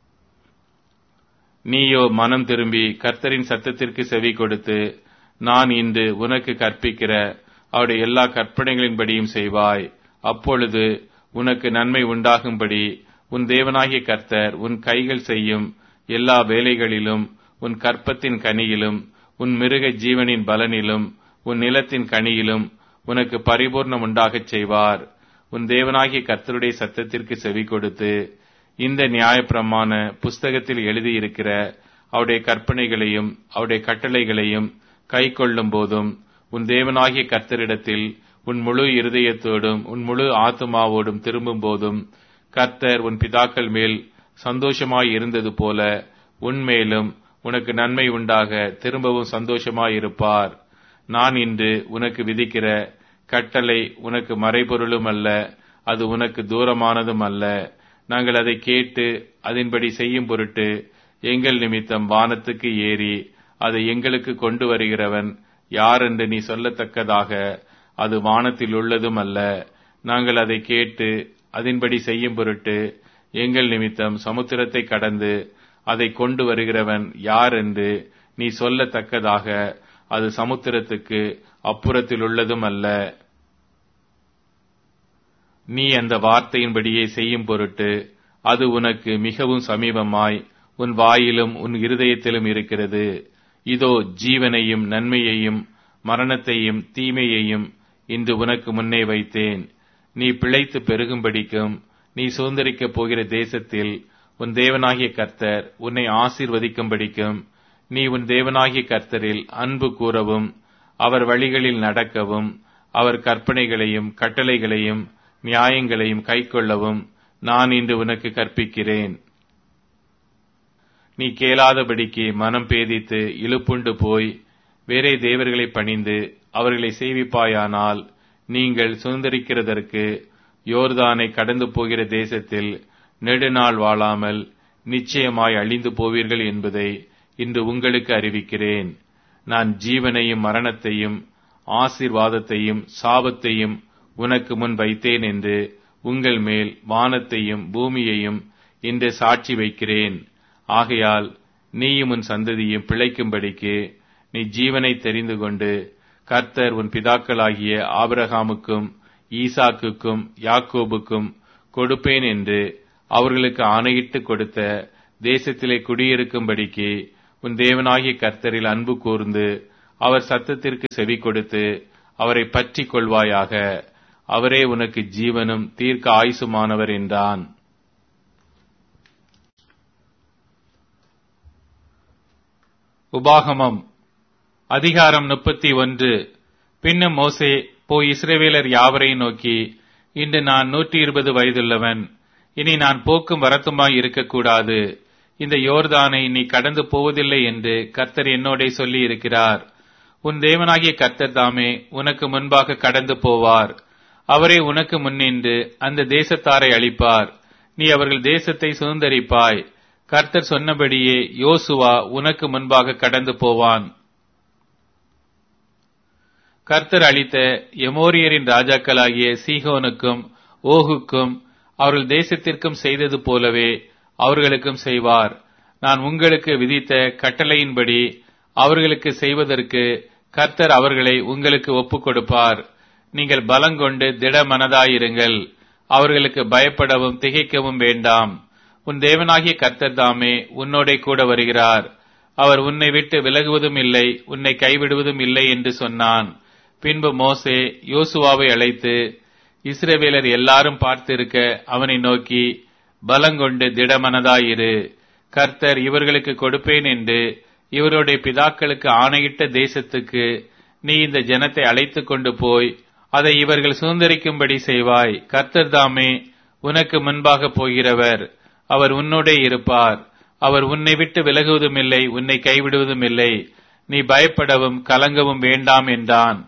நீயோ மனம் திரும்பி கர்த்தரின் சத்தத்திற்கு செவி கொடுத்து நான் இன்று உனக்கு கற்பிக்கிற அவருடைய எல்லா கற்பனைகளின்படியும் செய்வாய் அப்பொழுது உனக்கு நன்மை உண்டாகும்படி உன் தேவனாகிய கர்த்தர் உன் கைகள் செய்யும் எல்லா வேலைகளிலும் உன் கற்பத்தின் கனியிலும் உன் மிருக ஜீவனின் பலனிலும் உன் நிலத்தின் கனியிலும் உனக்கு பரிபூர்ணம் உண்டாகச் செய்வார் உன் தேவனாகிய கர்த்தருடைய சத்தத்திற்கு செவி கொடுத்து இந்த நியாயப்பிரமாண புஸ்தகத்தில் எழுதியிருக்கிற அவருடைய கற்பனைகளையும் அவருடைய கட்டளைகளையும் கை கொள்ளும் போதும் உன் தேவனாகிய கர்த்தரிடத்தில் உன் முழு இருதயத்தோடும் உன் முழு ஆத்மாவோடும் திரும்பும் போதும் கர்த்தர் உன் பிதாக்கள் மேல் சந்தோஷமாய் இருந்தது போல உன்மேலும் உனக்கு நன்மை உண்டாக திரும்பவும் சந்தோஷமாய் இருப்பார் நான் இன்று உனக்கு விதிக்கிற கட்டளை உனக்கு மறைபொருளும் அல்ல அது உனக்கு தூரமானதும் அல்ல நாங்கள் அதை கேட்டு அதன்படி செய்யும் பொருட்டு எங்கள் நிமித்தம் வானத்துக்கு ஏறி அதை எங்களுக்கு கொண்டு வருகிறவன் யார் என்று நீ சொல்லத்தக்கதாக அது வானத்தில் உள்ளதும் அல்ல நாங்கள் அதை கேட்டு அதன்படி செய்யும் பொருட்டு எங்கள் நிமித்தம் சமுத்திரத்தை கடந்து அதை கொண்டு வருகிறவன் யார் என்று நீ சொல்லத்தக்கதாக அது சமுத்திரத்துக்கு அப்புறத்தில் உள்ளதும் அல்ல நீ அந்த வார்த்தையின்படியே செய்யும் பொருட்டு அது உனக்கு மிகவும் சமீபமாய் உன் வாயிலும் உன் இருதயத்திலும் இருக்கிறது இதோ ஜீவனையும் நன்மையையும் மரணத்தையும் தீமையையும் இன்று உனக்கு முன்னே வைத்தேன் நீ பிழைத்து பெருகும்படிக்கும் நீ சுதந்திரிக்கப் போகிற தேசத்தில் உன் தேவனாகிய கர்த்தர் உன்னை ஆசீர்வதிக்கும்படிக்கும் நீ உன் தேவனாகிய கர்த்தரில் அன்பு கூறவும் அவர் வழிகளில் நடக்கவும் அவர் கற்பனைகளையும் கட்டளைகளையும் நியாயங்களையும் கைக்கொள்ளவும் நான் இன்று உனக்கு கற்பிக்கிறேன் நீ கேளாதபடிக்கு மனம் பேதித்து இழுப்புண்டு போய் வேறே தேவர்களை பணிந்து அவர்களை சேவிப்பாயானால் நீங்கள் சுதந்திரிக்கிறதற்கு யோர்தானை கடந்து போகிற தேசத்தில் நெடுநாள் வாழாமல் நிச்சயமாய் அழிந்து போவீர்கள் என்பதை இன்று உங்களுக்கு அறிவிக்கிறேன் நான் ஜீவனையும் மரணத்தையும் ஆசீர்வாதத்தையும் சாபத்தையும் உனக்கு முன் வைத்தேன் என்று உங்கள் மேல் வானத்தையும் பூமியையும் இன்று சாட்சி வைக்கிறேன் ஆகையால் நீயும் உன் சந்ததியும் பிழைக்கும்படிக்கு நீ ஜீவனை தெரிந்து கொண்டு கர்த்தர் உன் பிதாக்களாகிய ஆபிரகாமுக்கும் ஈசாக்குக்கும் யாக்கோபுக்கும் கொடுப்பேன் என்று அவர்களுக்கு ஆணையிட்டு கொடுத்த தேசத்திலே குடியிருக்கும்படிக்கு உன் தேவனாகிய கர்த்தரில் அன்பு கூர்ந்து அவர் சத்தத்திற்கு செவி கொடுத்து அவரை பற்றிக் கொள்வாயாக அவரே உனக்கு ஜீவனும் தீர்க்க ஆயுசுமானவர் என்றான் உபாகமம் அதிகாரம் முப்பத்தி ஒன்று பின்னும் மோசே போய் இஸ்ரவேலர் யாவரையும் நோக்கி இன்று நான் நூற்றி இருபது வயதுள்ளவன் இனி நான் போக்கும் வரத்துமாய் இருக்கக்கூடாது இந்த யோர்தானை நீ கடந்து போவதில்லை என்று கர்த்தர் என்னோடே சொல்லி இருக்கிறார் உன் தேவனாகிய கர்த்தர் தாமே உனக்கு முன்பாக கடந்து போவார் அவரே உனக்கு முன்னின்று அந்த தேசத்தாரை அளிப்பார் நீ அவர்கள் தேசத்தை சுதந்தரிப்பாய் கர்த்தர் சொன்னபடியே யோசுவா உனக்கு முன்பாக கடந்து போவான் கர்த்தர் அளித்த எமோரியரின் ராஜாக்களாகிய சீகோனுக்கும் ஓகுக்கும் அவர்கள் தேசத்திற்கும் செய்தது போலவே அவர்களுக்கும் செய்வார் நான் உங்களுக்கு விதித்த கட்டளையின்படி அவர்களுக்கு செய்வதற்கு கர்த்தர் அவர்களை உங்களுக்கு ஒப்புக் கொடுப்பார் நீங்கள் பலங்கொண்டு திட மனதாயிருங்கள் அவர்களுக்கு பயப்படவும் திகைக்கவும் வேண்டாம் உன் தேவனாகிய கர்த்தர் தாமே உன்னோடே கூட வருகிறார் அவர் உன்னை விட்டு விலகுவதும் இல்லை உன்னை கைவிடுவதும் இல்லை என்று சொன்னான் பின்பு மோசே யோசுவாவை அழைத்து இஸ்ரவேலர் எல்லாரும் பார்த்திருக்க அவனை நோக்கி பலங்கொண்டு திடமனதாயிரு கர்த்தர் இவர்களுக்கு கொடுப்பேன் என்று இவருடைய பிதாக்களுக்கு ஆணையிட்ட தேசத்துக்கு நீ இந்த ஜனத்தை அழைத்துக் கொண்டு போய் அதை இவர்கள் சுதந்திரிக்கும்படி செய்வாய் கர்த்தர் தாமே உனக்கு முன்பாக போகிறவர் அவர் உன்னோடே இருப்பார் அவர் உன்னை விட்டு விலகுவதும் இல்லை உன்னை கைவிடுவதும் இல்லை நீ பயப்படவும் கலங்கவும் வேண்டாம் என்றான்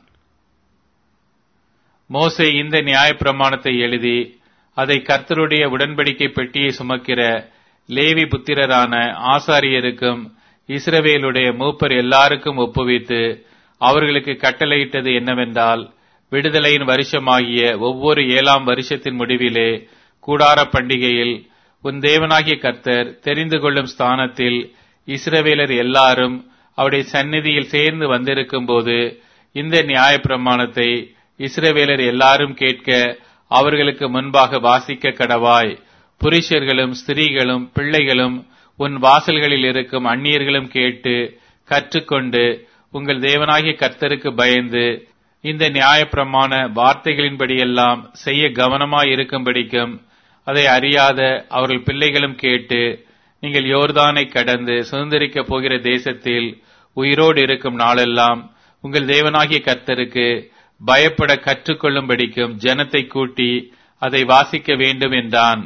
மோசே இந்த நியாயப்பிரமாணத்தை எழுதி அதை கர்த்தருடைய உடன்படிக்கை பெட்டியை சுமக்கிற லேவி புத்திரரான ஆசாரியருக்கும் இஸ்ரவேலுடைய மூப்பர் எல்லாருக்கும் ஒப்புவித்து அவர்களுக்கு கட்டளையிட்டது என்னவென்றால் விடுதலையின் வருஷமாகிய ஒவ்வொரு ஏழாம் வருஷத்தின் முடிவிலே கூடார பண்டிகையில் உன் தேவனாகிய கர்த்தர் தெரிந்து கொள்ளும் ஸ்தானத்தில் இஸ்ரவேலர் எல்லாரும் அவருடைய சந்நிதியில் சேர்ந்து வந்திருக்கும் போது இந்த நியாயப்பிரமாணத்தை இஸ்ரவேலர் எல்லாரும் கேட்க அவர்களுக்கு முன்பாக வாசிக்க கடவாய் புருஷர்களும் ஸ்திரீகளும் பிள்ளைகளும் உன் வாசல்களில் இருக்கும் அந்நியர்களும் கேட்டு கற்றுக்கொண்டு உங்கள் தேவனாகிய கர்த்தருக்கு பயந்து இந்த நியாயப்பிரமாண வார்த்தைகளின்படியெல்லாம் செய்ய கவனமாய் இருக்கும்படிக்கும் அதை அறியாத அவர்கள் பிள்ளைகளும் கேட்டு நீங்கள் யோர்தானை கடந்து சுதந்திரிக்கப் போகிற தேசத்தில் உயிரோடு இருக்கும் நாளெல்லாம் உங்கள் தேவனாகிய கர்த்தருக்கு பயப்பட கற்றுக்கொள்ளும்படிக்கும் ஜனத்தை கூட்டி அதை வாசிக்க வேண்டும் என்றான்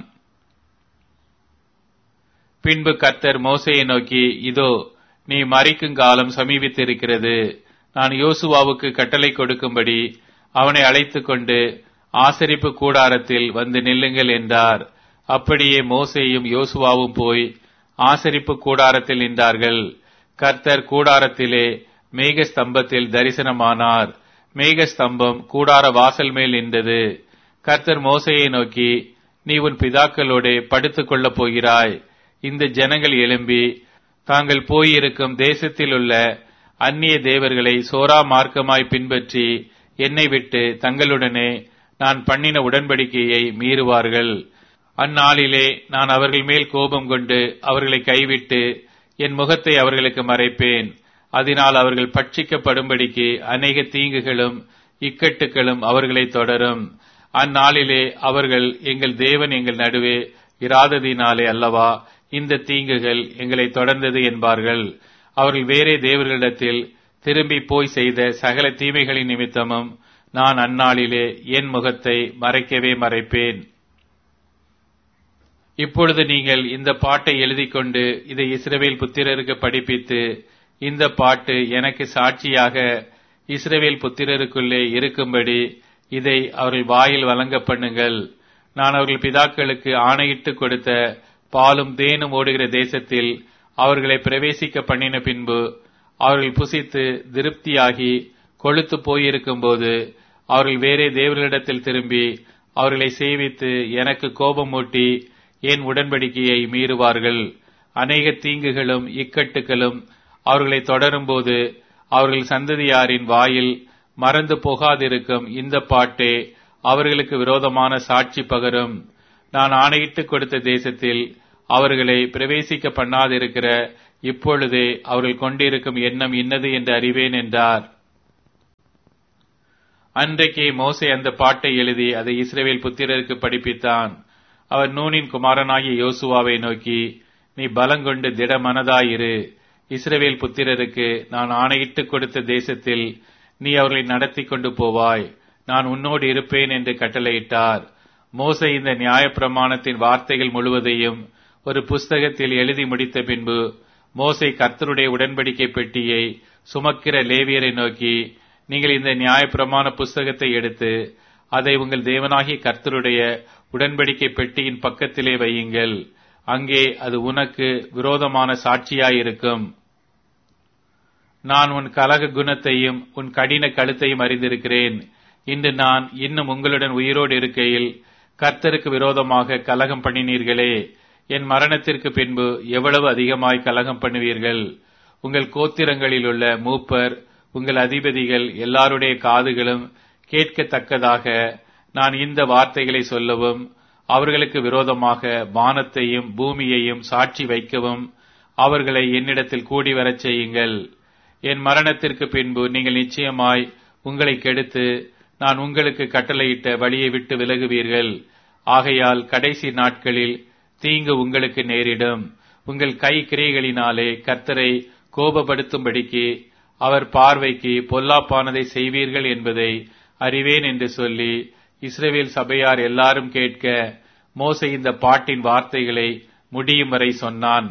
பின்பு கர்த்தர் மோசையை நோக்கி இதோ நீ மறிக்கும் காலம் சமீபித்திருக்கிறது நான் யோசுவாவுக்கு கட்டளை கொடுக்கும்படி அவனை அழைத்துக் கொண்டு ஆசரிப்பு கூடாரத்தில் வந்து நில்லுங்கள் என்றார் அப்படியே மோசேயும் யோசுவாவும் போய் ஆசரிப்பு கூடாரத்தில் நின்றார்கள் கர்த்தர் கூடாரத்திலே மேகஸ்தம்பத்தில் தரிசனமானார் மேகஸ்தம்பம் கூடார வாசல் மேல் நின்றது கர்த்தர் மோசையை நோக்கி நீ உன் பிதாக்களோட படுத்துக் கொள்ளப் போகிறாய் இந்த ஜனங்கள் எழும்பி தாங்கள் போயிருக்கும் தேசத்தில் உள்ள அந்நிய தேவர்களை சோரா மார்க்கமாய் பின்பற்றி என்னை விட்டு தங்களுடனே நான் பண்ணின உடன்படிக்கையை மீறுவார்கள் அந்நாளிலே நான் அவர்கள் மேல் கோபம் கொண்டு அவர்களை கைவிட்டு என் முகத்தை அவர்களுக்கு மறைப்பேன் அதனால் அவர்கள் பட்சிக்கப்படும்படிக்கு அநேக தீங்குகளும் இக்கட்டுகளும் அவர்களை தொடரும் அந்நாளிலே அவர்கள் எங்கள் தேவன் எங்கள் நடுவே இராததினாலே அல்லவா இந்த தீங்குகள் எங்களை தொடர்ந்தது என்பார்கள் அவர்கள் வேறே தேவர்களிடத்தில் திரும்பி போய் செய்த சகல தீமைகளின் நிமித்தமும் நான் அந்நாளிலே என் முகத்தை மறைக்கவே மறைப்பேன் இப்பொழுது நீங்கள் இந்த பாட்டை எழுதிக் கொண்டு இதை இஸ்ரவேல் புத்திரருக்கு படிப்பித்து இந்த பாட்டு எனக்கு சாட்சியாக இஸ்ரவேல் புத்திரருக்குள்ளே இருக்கும்படி இதை அவர்கள் வாயில் வழங்க பண்ணுங்கள் நான் அவர்கள் பிதாக்களுக்கு ஆணையிட்டு கொடுத்த பாலும் தேனும் ஓடுகிற தேசத்தில் அவர்களை பிரவேசிக்க பண்ணின பின்பு அவர்கள் புசித்து திருப்தியாகி கொழுத்து போயிருக்கும்போது அவர்கள் வேறே தேவர்களிடத்தில் திரும்பி அவர்களை சேவித்து எனக்கு கோபமூட்டி என் உடன்படிக்கையை மீறுவார்கள் அநேக தீங்குகளும் இக்கட்டுகளும் அவர்களை தொடரும்போது அவர்கள் சந்ததியாரின் வாயில் மறந்து போகாதிருக்கும் இந்த பாட்டே அவர்களுக்கு விரோதமான சாட்சி பகரும் நான் ஆணையிட்டு கொடுத்த தேசத்தில் அவர்களை பிரவேசிக்க பண்ணாதிருக்கிற இப்பொழுதே அவர்கள் கொண்டிருக்கும் எண்ணம் இன்னது என்று அறிவேன் என்றார் அன்றைக்கே மோசே அந்த பாட்டை எழுதி அதை இஸ்ரேவேல் புத்திரருக்கு படிப்பித்தான் அவர் நூனின் குமாரனாகிய யோசுவாவை நோக்கி நீ பலங்கொண்டு திட மனதாயிரு இஸ்ரவேல் புத்திரருக்கு நான் ஆணையிட்டு கொடுத்த தேசத்தில் நீ அவர்களை நடத்தி கொண்டு போவாய் நான் உன்னோடு இருப்பேன் என்று கட்டளையிட்டார் மோசே இந்த நியாயப்பிரமாணத்தின் வார்த்தைகள் முழுவதையும் ஒரு புஸ்தகத்தில் எழுதி முடித்த பின்பு மோசே கர்த்தருடைய உடன்படிக்கை பெட்டியை சுமக்கிற லேவியரை நோக்கி நீங்கள் இந்த நியாயப்பிரமாண புஸ்தகத்தை எடுத்து அதை உங்கள் தேவனாகிய கர்த்தருடைய உடன்படிக்கை பெட்டியின் பக்கத்திலே வையுங்கள் அங்கே அது உனக்கு விரோதமான சாட்சியாயிருக்கும் நான் உன் கலக குணத்தையும் உன் கடின கழுத்தையும் அறிந்திருக்கிறேன் இன்று நான் இன்னும் உங்களுடன் உயிரோடு இருக்கையில் கர்த்தருக்கு விரோதமாக கலகம் பண்ணினீர்களே என் மரணத்திற்கு பின்பு எவ்வளவு அதிகமாய் கலகம் பண்ணுவீர்கள் உங்கள் கோத்திரங்களில் உள்ள மூப்பர் உங்கள் அதிபதிகள் எல்லாருடைய காதுகளும் கேட்கத்தக்கதாக நான் இந்த வார்த்தைகளை சொல்லவும் அவர்களுக்கு விரோதமாக வானத்தையும் பூமியையும் சாட்சி வைக்கவும் அவர்களை என்னிடத்தில் கூடி வரச் செய்யுங்கள் என் மரணத்திற்கு பின்பு நீங்கள் நிச்சயமாய் உங்களை கெடுத்து நான் உங்களுக்கு கட்டளையிட்ட வழியை விட்டு விலகுவீர்கள் ஆகையால் கடைசி நாட்களில் தீங்கு உங்களுக்கு நேரிடும் உங்கள் கை கிரியைகளினாலே கர்த்தரை கோபப்படுத்தும்படிக்கு அவர் பார்வைக்கு பொல்லாப்பானதை செய்வீர்கள் என்பதை அறிவேன் என்று சொல்லி இஸ்ரேவேல் சபையார் எல்லாரும் கேட்க மோசே இந்த பாட்டின் வார்த்தைகளை முடியும் வரை சொன்னான்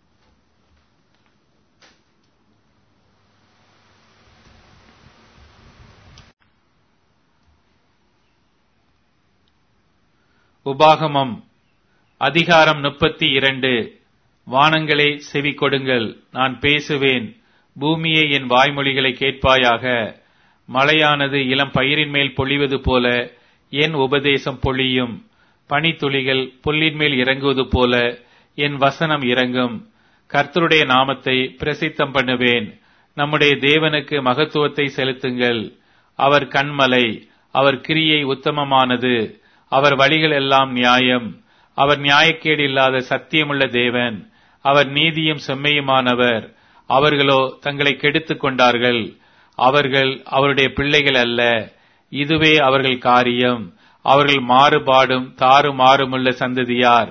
உபாகமம் அதிகாரம் முப்பத்தி இரண்டு வானங்களே செவி கொடுங்கள் நான் பேசுவேன் பூமியே என் வாய்மொழிகளை கேட்பாயாக மழையானது இளம் பயிரின் மேல் பொழிவது போல என் உபதேசம் பொழியும் பனித்துளிகள் புல்லின் மேல் இறங்குவது போல என் வசனம் இறங்கும் கர்த்தருடைய நாமத்தை பிரசித்தம் பண்ணுவேன் நம்முடைய தேவனுக்கு மகத்துவத்தை செலுத்துங்கள் அவர் கண்மலை அவர் கிரியை உத்தமமானது அவர் வழிகள் எல்லாம் நியாயம் அவர் நியாயக்கேடு இல்லாத சத்தியமுள்ள தேவன் அவர் நீதியும் செம்மையுமானவர் அவர்களோ தங்களை கெடுத்துக் கொண்டார்கள் அவர்கள் அவருடைய பிள்ளைகள் அல்ல இதுவே அவர்கள் காரியம் அவர்கள் மாறுபாடும் தாறுமாறுமுள்ள சந்ததியார்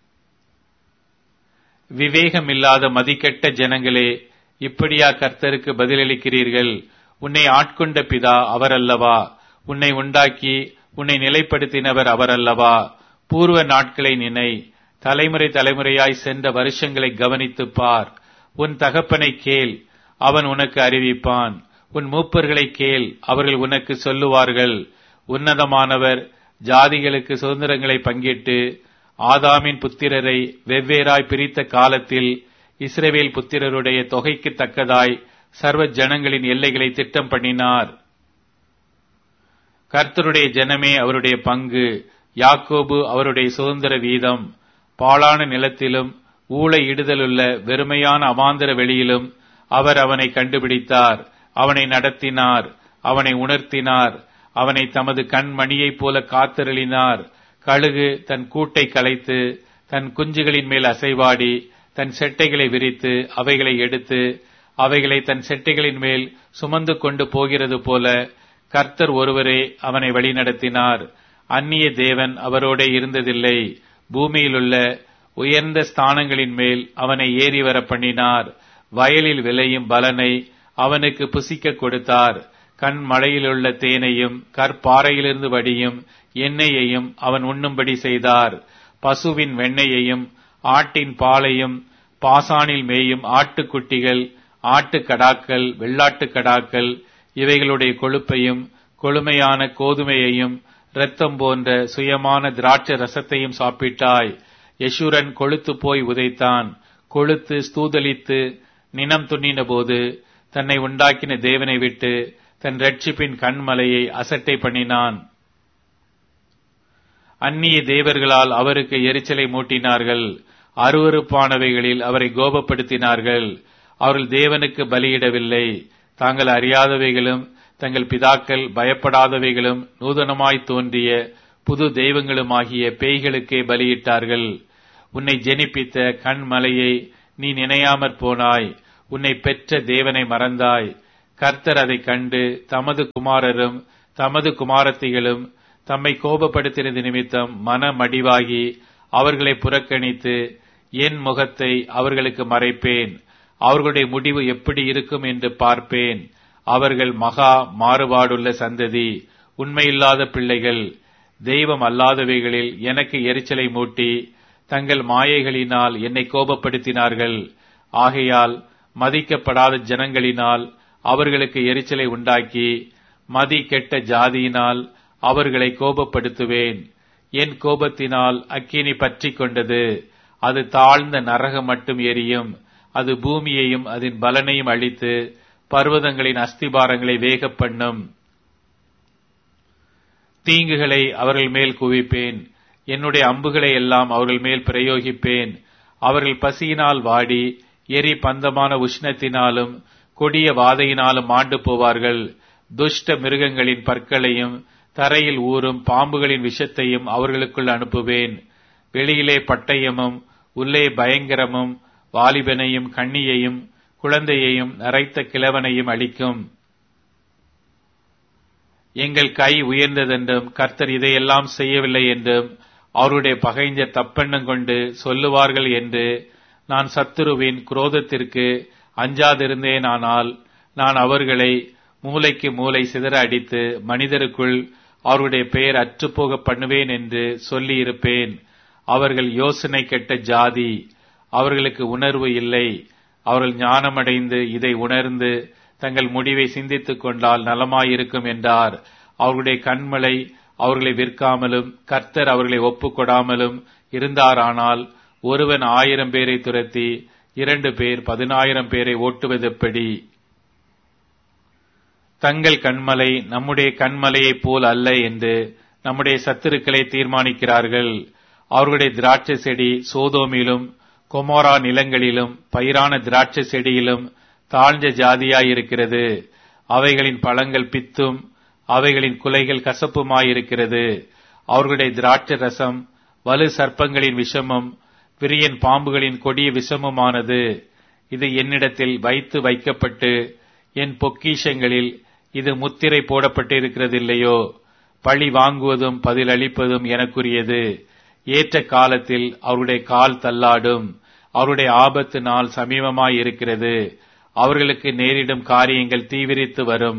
விவேகமில்லாத மதிக்கெட்ட ஜனங்களே இப்படியா கர்த்தருக்கு பதிலளிக்கிறீர்கள் உன்னை ஆட்கொண்ட பிதா அவர் அல்லவா உன்னை உண்டாக்கி உன்னை நிலைப்படுத்தினவர் அவர் அல்லவா பூர்வ நாட்களை நினை தலைமுறை தலைமுறையாய் சென்ற வருஷங்களை கவனித்துப் பார் உன் தகப்பனை கேள் அவன் உனக்கு அறிவிப்பான் உன் மூப்பர்களை கேள் அவர்கள் உனக்கு சொல்லுவார்கள் உன்னதமானவர் ஜாதிகளுக்கு சுதந்திரங்களை பங்கிட்டு ஆதாமின் புத்திரரை வெவ்வேறாய் பிரித்த காலத்தில் இஸ்ரவேல் புத்திரருடைய தொகைக்கு தக்கதாய் சர்வ ஜனங்களின் எல்லைகளை திட்டம் பண்ணினார் கர்த்தருடைய ஜனமே அவருடைய பங்கு யாக்கோபு அவருடைய சுதந்திர வீதம் பாழான நிலத்திலும் ஊழ இடுதலுள்ள வெறுமையான அவாந்தர வெளியிலும் அவர் அவனை கண்டுபிடித்தார் அவனை நடத்தினார் அவனை உணர்த்தினார் அவனை தமது கண்மணியைப் போல காத்தருளினார் கழுகு தன் கூட்டை கலைத்து தன் குஞ்சுகளின் மேல் அசைவாடி தன் செட்டைகளை விரித்து அவைகளை எடுத்து அவைகளை தன் செட்டைகளின் மேல் சுமந்து கொண்டு போகிறது போல கர்த்தர் ஒருவரே அவனை வழிநடத்தினார் அந்நிய தேவன் அவரோடே இருந்ததில்லை பூமியிலுள்ள உயர்ந்த ஸ்தானங்களின் மேல் அவனை ஏறி வர பண்ணினார் வயலில் விளையும் பலனை அவனுக்கு புசிக்க கொடுத்தார் கண் மழையிலுள்ள தேனையும் கற்பாறையிலிருந்து வடியும் எண்ணெயையும் அவன் உண்ணும்படி செய்தார் பசுவின் வெண்ணெயையும் ஆட்டின் பாலையும் பாசானில் மேயும் ஆட்டுக்குட்டிகள் ஆட்டுக்கடாக்கள் வெள்ளாட்டுக்கடாக்கள் இவைகளுடைய கொழுப்பையும் கொழுமையான கோதுமையையும் இரத்தம் போன்ற சுயமான திராட்சை ரசத்தையும் சாப்பிட்டாய் யசூரன் கொழுத்து போய் உதைத்தான் கொழுத்து ஸ்தூதலித்து நினம் துண்ணின போது தன்னை உண்டாக்கின தேவனை விட்டு தன் ரட்சிப்பின் கண்மலையை அசட்டை பண்ணினான் அந்நிய தேவர்களால் அவருக்கு எரிச்சலை மூட்டினார்கள் அருவறுப்பானவைகளில் அவரை கோபப்படுத்தினார்கள் அவர்கள் தேவனுக்கு பலியிடவில்லை தாங்கள் அறியாதவைகளும் தங்கள் பிதாக்கள் பயப்படாதவைகளும் நூதனமாய் தோன்றிய புது தெய்வங்களுமாகிய பேய்களுக்கே பலியிட்டார்கள் உன்னை ஜெனிப்பித்த கண்மலையை நீ நினையாமற் போனாய் உன்னை பெற்ற தேவனை மறந்தாய் கர்த்தர் அதைக் கண்டு தமது குமாரரும் தமது குமாரத்திகளும் தம்மை கோபப்படுத்தினது நிமித்தம் மனமடிவாகி அவர்களை புறக்கணித்து என் முகத்தை அவர்களுக்கு மறைப்பேன் அவர்களுடைய முடிவு எப்படி இருக்கும் என்று பார்ப்பேன் அவர்கள் மகா மாறுபாடுள்ள சந்ததி உண்மையில்லாத பிள்ளைகள் தெய்வம் அல்லாதவைகளில் எனக்கு எரிச்சலை மூட்டி தங்கள் மாயைகளினால் என்னை கோபப்படுத்தினார்கள் ஆகையால் மதிக்கப்படாத ஜனங்களினால் அவர்களுக்கு எரிச்சலை உண்டாக்கி மதி கெட்ட ஜாதியினால் அவர்களை கோபப்படுத்துவேன் என் கோபத்தினால் அக்கினி பற்றி கொண்டது அது தாழ்ந்த நரகம் மட்டும் எரியும் அது பூமியையும் அதன் பலனையும் அழித்து பர்வதங்களின் அஸ்திபாரங்களை வேக பண்ணும் தீங்குகளை அவர்கள் மேல் குவிப்பேன் என்னுடைய அம்புகளை எல்லாம் அவர்கள் மேல் பிரயோகிப்பேன் அவர்கள் பசியினால் வாடி எரி பந்தமான உஷ்ணத்தினாலும் கொடிய வாதையினாலும் மாண்டு போவார்கள் துஷ்ட மிருகங்களின் பற்களையும் தரையில் ஊறும் பாம்புகளின் விஷத்தையும் அவர்களுக்குள் அனுப்புவேன் வெளியிலே பட்டயமும் உள்ளே பயங்கரமும் வாலிபனையும் கண்ணியையும் குழந்தையையும் நரைத்த கிழவனையும் அளிக்கும் எங்கள் கை உயர்ந்ததென்றும் கர்த்தர் இதையெல்லாம் செய்யவில்லை என்றும் அவருடைய பகைஞர் தப்பெண்ணம் கொண்டு சொல்லுவார்கள் என்று நான் சத்துருவின் குரோதத்திற்கு அஞ்சாதிருந்தேனானால் நான் அவர்களை மூளைக்கு மூளை சிதற அடித்து மனிதருக்குள் அவருடைய பெயர் அற்றுப்போக பண்ணுவேன் என்று சொல்லியிருப்பேன் அவர்கள் யோசனை கெட்ட ஜாதி அவர்களுக்கு உணர்வு இல்லை அவர்கள் ஞானமடைந்து இதை உணர்ந்து தங்கள் முடிவை சிந்தித்துக் கொண்டால் நலமாயிருக்கும் என்றார் அவர்களுடைய கண்மலை அவர்களை விற்காமலும் கர்த்தர் அவர்களை ஒப்புக்கொடாமலும் இருந்தாரானால் ஒருவன் ஆயிரம் பேரை துரத்தி இரண்டு பேர் பதினாயிரம் பேரை ஓட்டுவதெப்படி தங்கள் கண்மலை நம்முடைய கண்மலையைப் போல் அல்ல என்று நம்முடைய சத்துருக்களை தீர்மானிக்கிறார்கள் அவர்களுடைய திராட்சை செடி சோதோமிலும் கொமோரா நிலங்களிலும் பயிரான திராட்சை செடியிலும் தாழ்ந்த ஜாதியாயிருக்கிறது அவைகளின் பழங்கள் பித்தும் அவைகளின் குலைகள் கசப்புமாயிருக்கிறது அவர்களுடைய திராட்சை ரசம் வலு சர்ப்பங்களின் விஷமும் விரியன் பாம்புகளின் கொடிய விஷமுமானது இது என்னிடத்தில் வைத்து வைக்கப்பட்டு என் பொக்கிஷங்களில் இது முத்திரை போடப்பட்டிருக்கிறதில்லையோ பழி வாங்குவதும் பதிலளிப்பதும் எனக்குரியது ஏற்ற காலத்தில் அவருடைய கால் தள்ளாடும் அவருடைய ஆபத்து நாள் சமீபமாயிருக்கிறது அவர்களுக்கு நேரிடும் காரியங்கள் தீவிரித்து வரும்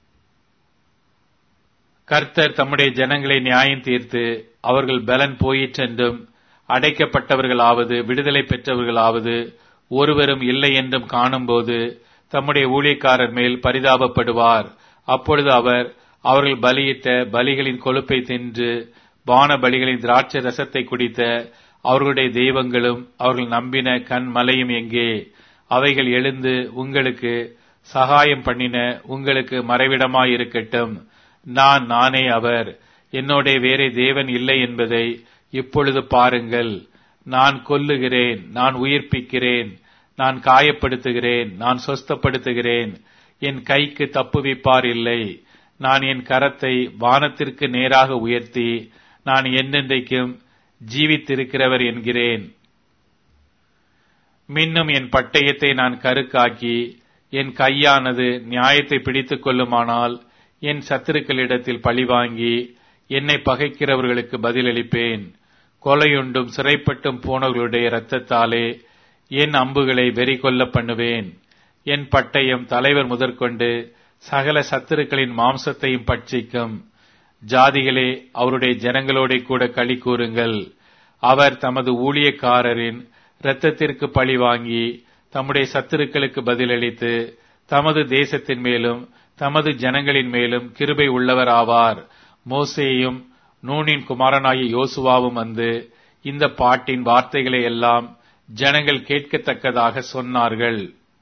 கர்த்தர் தம்முடைய ஜனங்களை நியாயம் தீர்த்து அவர்கள் பலன் போயிற்றென்றும் அடைக்கப்பட்டவர்களாவது விடுதலை பெற்றவர்களாவது ஒருவரும் இல்லை என்றும் காணும்போது தம்முடைய ஊழியக்காரர் மேல் பரிதாபப்படுவார் அப்பொழுது அவர் அவர்கள் பலியிட்ட பலிகளின் கொழுப்பை தின்று பான பலிகளின் திராட்சை ரசத்தை குடித்த அவர்களுடைய தெய்வங்களும் அவர்கள் நம்பின கண் மலையும் எங்கே அவைகள் எழுந்து உங்களுக்கு சகாயம் பண்ணின உங்களுக்கு மறைவிடமாயிருக்கட்டும் நான் நானே அவர் என்னோட வேறே தேவன் இல்லை என்பதை இப்பொழுது பாருங்கள் நான் கொல்லுகிறேன் நான் உயிர்ப்பிக்கிறேன் நான் காயப்படுத்துகிறேன் நான் சொஸ்தப்படுத்துகிறேன் என் கைக்கு தப்புவிப்பார் இல்லை நான் என் கரத்தை வானத்திற்கு நேராக உயர்த்தி நான் என்னென்றைக்கும் ஜீவித்திருக்கிறவர் என்கிறேன் மின்னும் என் பட்டயத்தை நான் கருக்காக்கி என் கையானது நியாயத்தை பிடித்துக் கொள்ளுமானால் என் சத்துருக்களிடத்தில் பழிவாங்கி என்னை பகைக்கிறவர்களுக்கு பதிலளிப்பேன் கொலையுண்டும் சிறைப்பட்டும் போனவர்களுடைய இரத்தத்தாலே என் அம்புகளை வெறி கொள்ள பண்ணுவேன் என் பட்டயம் தலைவர் முதற்கொண்டு சகல சத்துருக்களின் மாம்சத்தையும் பட்சிக்கும் ஜாதிகளே அவருடைய ஜனங்களோட கூட களி கூறுங்கள் அவர் தமது ஊழியக்காரரின் இரத்தத்திற்கு பழி வாங்கி தம்முடைய சத்துருக்களுக்கு பதிலளித்து தமது தேசத்தின் மேலும் தமது ஜனங்களின் மேலும் கிருபை உள்ளவர் ஆவார் மோசேயும் நூனின் குமாரனாகிய யோசுவாவும் வந்து இந்த பாட்டின் வார்த்தைகளை எல்லாம் ஜனங்கள் கேட்கத்தக்கதாக சொன்னார்கள்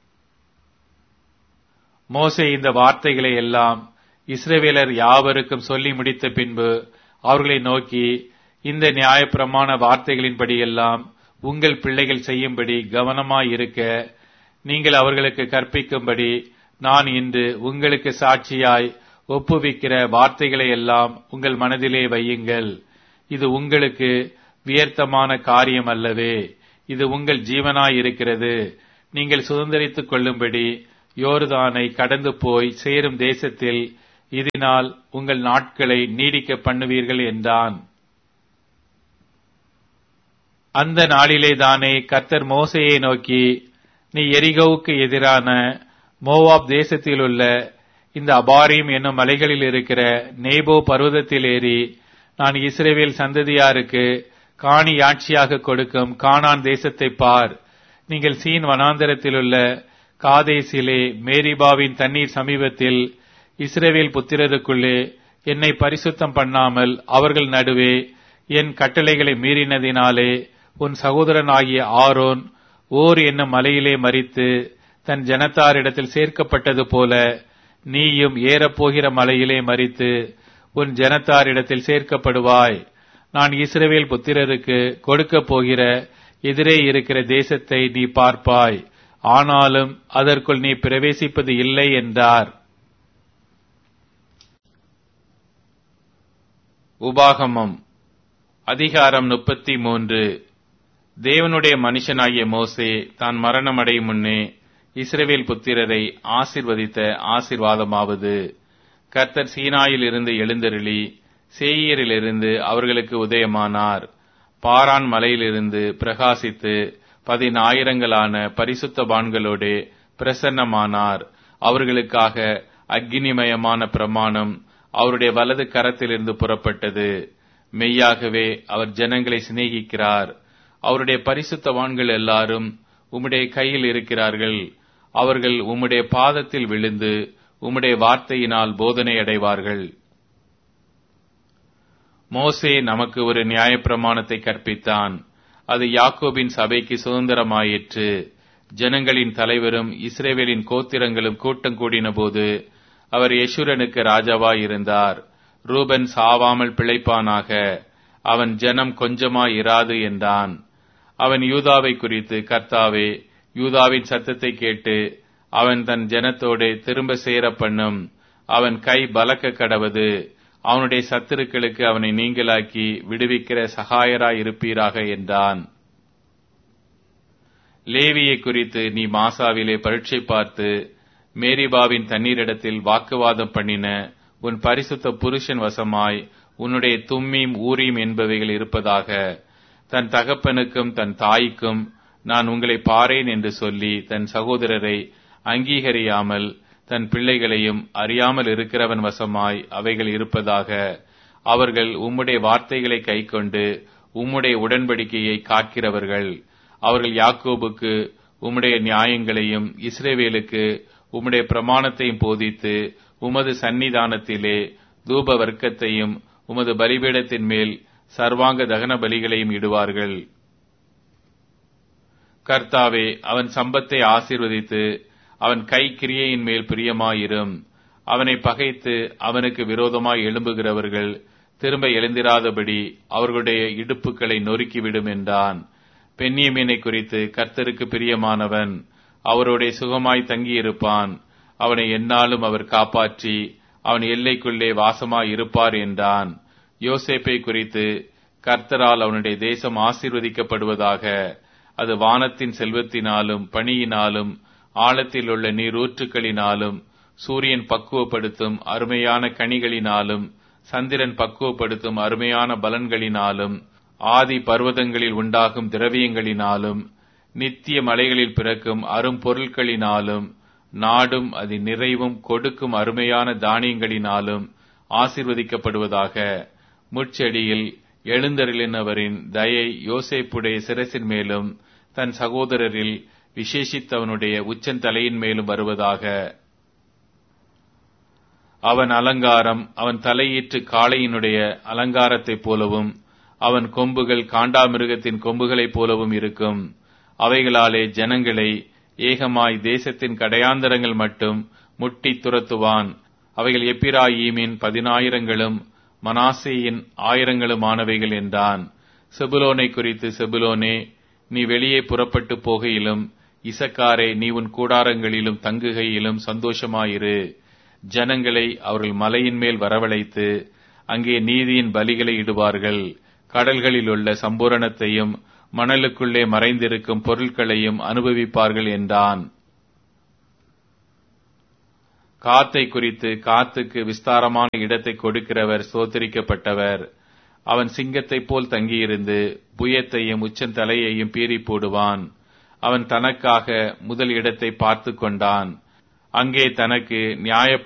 மோசே இந்த வார்த்தைகளை எல்லாம் இஸ்ரவேலர் யாவருக்கும் சொல்லி முடித்த பின்பு அவர்களை நோக்கி இந்த நியாயப்பிரமாண வார்த்தைகளின்படியெல்லாம் உங்கள் பிள்ளைகள் செய்யும்படி கவனமாயிருக்க நீங்கள் அவர்களுக்கு கற்பிக்கும்படி நான் இன்று உங்களுக்கு சாட்சியாய் ஒப்புவிக்கிற வார்த்தைகளை எல்லாம் உங்கள் மனதிலே வையுங்கள் இது உங்களுக்கு வியர்த்தமான காரியம் அல்லவே இது உங்கள் ஜீவனாயிருக்கிறது நீங்கள் சுதந்திரித்துக் கொள்ளும்படி யோர்தானை கடந்து போய் சேரும் தேசத்தில் இதனால் உங்கள் நாட்களை நீடிக்க பண்ணுவீர்கள் என்றான் அந்த நாளிலே தானே கர்த்தர் மோசையை நோக்கி நீ எரிகோவுக்கு எதிரான மோவாப் தேசத்தில் உள்ள இந்த அபாரிம் என்னும் மலைகளில் இருக்கிற நேபோ பர்வதத்தில் ஏறி நான் இஸ்ரேவேல் சந்ததியாருக்கு காணி ஆட்சியாக கொடுக்கும் கானான் தேசத்தை பார் நீங்கள் சீன் வனாந்தரத்தில் உள்ள காதேசிலே மேரிபாவின் தண்ணீர் சமீபத்தில் இஸ்ரேவேல் புத்திரருக்குள்ளே என்னை பரிசுத்தம் பண்ணாமல் அவர்கள் நடுவே என் கட்டளைகளை மீறினதினாலே உன் சகோதரனாகிய ஆரோன் ஓர் என்னும் மலையிலே மறித்து தன் ஜனத்தாரிடத்தில் சேர்க்கப்பட்டது போல நீயும் ஏறப்போகிற மலையிலே மறித்து உன் ஜனத்தாரிடத்தில் சேர்க்கப்படுவாய் நான் இஸ்ரவேல் புத்திரருக்கு கொடுக்கப் போகிற எதிரே இருக்கிற தேசத்தை நீ பார்ப்பாய் ஆனாலும் அதற்குள் நீ பிரவேசிப்பது இல்லை என்றார் உபாகமம் அதிகாரம் முப்பத்தி மூன்று தேவனுடைய மனுஷனாகிய மோசே தான் மரணமடையும் முன்னே இஸ்ரவேல் புத்திரரை ஆசிர்வதித்த ஆசிர்வாதமாவது கர்த்தர் சீனாயில் இருந்து எழுந்தருளி சேயரிலிருந்து அவர்களுக்கு உதயமானார் பாரான் மலையிலிருந்து பிரகாசித்து பதினாயிரங்களான பரிசுத்தபான்களோடே பிரசன்னமானார் அவர்களுக்காக அக்னிமயமான பிரமாணம் அவருடைய வலது கரத்திலிருந்து புறப்பட்டது மெய்யாகவே அவர் ஜனங்களை சிநேகிக்கிறார் அவருடைய பரிசுத்தவான்கள் எல்லாரும் உம்முடைய கையில் இருக்கிறார்கள் அவர்கள் உம்முடைய பாதத்தில் விழுந்து உம்முடைய வார்த்தையினால் போதனை அடைவார்கள் மோசே நமக்கு ஒரு நியாயப்பிரமாணத்தை கற்பித்தான் அது யாக்கோபின் சபைக்கு சுதந்திரமாயிற்று ஜனங்களின் தலைவரும் இஸ்ரேவேலின் கோத்திரங்களும் கூட்டம் கூடின போது அவர் யசுரனுக்கு ராஜாவாயிருந்தார் ரூபன் சாவாமல் பிழைப்பானாக அவன் ஜனம் கொஞ்சமாய் இராது என்றான் அவன் யூதாவை குறித்து கர்த்தாவே யூதாவின் சத்தத்தை கேட்டு அவன் தன் ஜனத்தோடு திரும்ப சேர பண்ணும் அவன் கை பலக்க கடவது அவனுடைய சத்துருக்களுக்கு அவனை நீங்களாக்கி விடுவிக்கிற சகாயராய் இருப்பீராக என்றான் லேவியை குறித்து நீ மாசாவிலே பரீட்சை பார்த்து மேரிபாவின் தண்ணீரிடத்தில் வாக்குவாதம் பண்ணின உன் பரிசுத்த புருஷன் வசமாய் உன்னுடைய தும்மீம் ஊரீம் என்பவைகள் இருப்பதாக தன் தகப்பனுக்கும் தன் தாய்க்கும் நான் உங்களை பாரேன் என்று சொல்லி தன் சகோதரரை அங்கீகரியாமல் தன் பிள்ளைகளையும் அறியாமல் இருக்கிறவன் வசமாய் அவைகள் இருப்பதாக அவர்கள் உம்முடைய வார்த்தைகளை கைக்கொண்டு உம்முடைய உடன்படிக்கையை காக்கிறவர்கள் அவர்கள் யாக்கோபுக்கு உம்முடைய நியாயங்களையும் இஸ்ரேவேலுக்கு உம்முடைய பிரமாணத்தையும் போதித்து உமது சந்நிதானத்திலே தூப வர்க்கத்தையும் உமது பலிபீடத்தின் மேல் சர்வாங்க தகன பலிகளையும் இடுவார்கள் கர்த்தாவே அவன் சம்பத்தை ஆசீர்வதித்து அவன் கை கிரியையின் மேல் பிரியமாயிரும் அவனை பகைத்து அவனுக்கு விரோதமாய் எழும்புகிறவர்கள் திரும்ப எழுந்திராதபடி அவர்களுடைய இடுப்புகளை நொறுக்கிவிடும் என்றான் பெண்ணியமீனை குறித்து கர்த்தருக்கு பிரியமானவன் அவருடைய சுகமாய் தங்கியிருப்பான் அவனை எந்நாளும் அவர் காப்பாற்றி அவன் எல்லைக்குள்ளே வாசமாய் இருப்பார் என்றான் யோசேப்பை குறித்து கர்த்தரால் அவனுடைய தேசம் ஆசீர்வதிக்கப்படுவதாக அது வானத்தின் செல்வத்தினாலும் பணியினாலும் ஆழத்தில் உள்ள நீரூற்றுக்களினாலும் சூரியன் பக்குவப்படுத்தும் அருமையான கனிகளினாலும் சந்திரன் பக்குவப்படுத்தும் அருமையான பலன்களினாலும் ஆதி பர்வதங்களில் உண்டாகும் திரவியங்களினாலும் நித்திய மலைகளில் பிறக்கும் அரும்பொருட்களினாலும் நாடும் அதன் நிறைவும் கொடுக்கும் அருமையான தானியங்களினாலும் ஆசிர்வதிக்கப்படுவதாக முட்செடியில் எழுந்தருளினவரின் தயை யோசேப்புடைய சிரசின் மேலும் தன் சகோதரரில் விசேஷித்தவனுடைய உச்சந்தலையின் மேலும் வருவதாக அவன் அலங்காரம் அவன் தலையீற்று காளையினுடைய அலங்காரத்தைப் போலவும் அவன் கொம்புகள் காண்டாமிருகத்தின் கொம்புகளைப் போலவும் இருக்கும் அவைகளாலே ஜனங்களை ஏகமாய் தேசத்தின் கடையாந்தரங்கள் மட்டும் முட்டி துரத்துவான் அவைகள் எப்பிராயீமின் பதினாயிரங்களும் மனாசேயின் ஆயிரங்களுமானவைகள் என்றான் செபுலோனை குறித்து செபுலோனே நீ வெளியே புறப்பட்டு போகையிலும் இசக்காரே நீ உன் கூடாரங்களிலும் தங்குகையிலும் சந்தோஷமாயிரு ஜனங்களை அவர்கள் மலையின் மேல் வரவழைத்து அங்கே நீதியின் பலிகளை இடுவார்கள் கடல்களில் உள்ள சம்பூரணத்தையும் மணலுக்குள்ளே மறைந்திருக்கும் பொருட்களையும் அனுபவிப்பார்கள் என்றான் காத்தை குறித்து காத்துக்கு விஸ்தாரமான இடத்தை கொடுக்கிறவர் சோதரிக்கப்பட்டவர் அவன் சிங்கத்தைப் போல் தங்கியிருந்து புயத்தையும் உச்சந்தலையையும் பீறி போடுவான் அவன் தனக்காக முதல் இடத்தை பார்த்து கொண்டான் அங்கே தனக்கு நியாய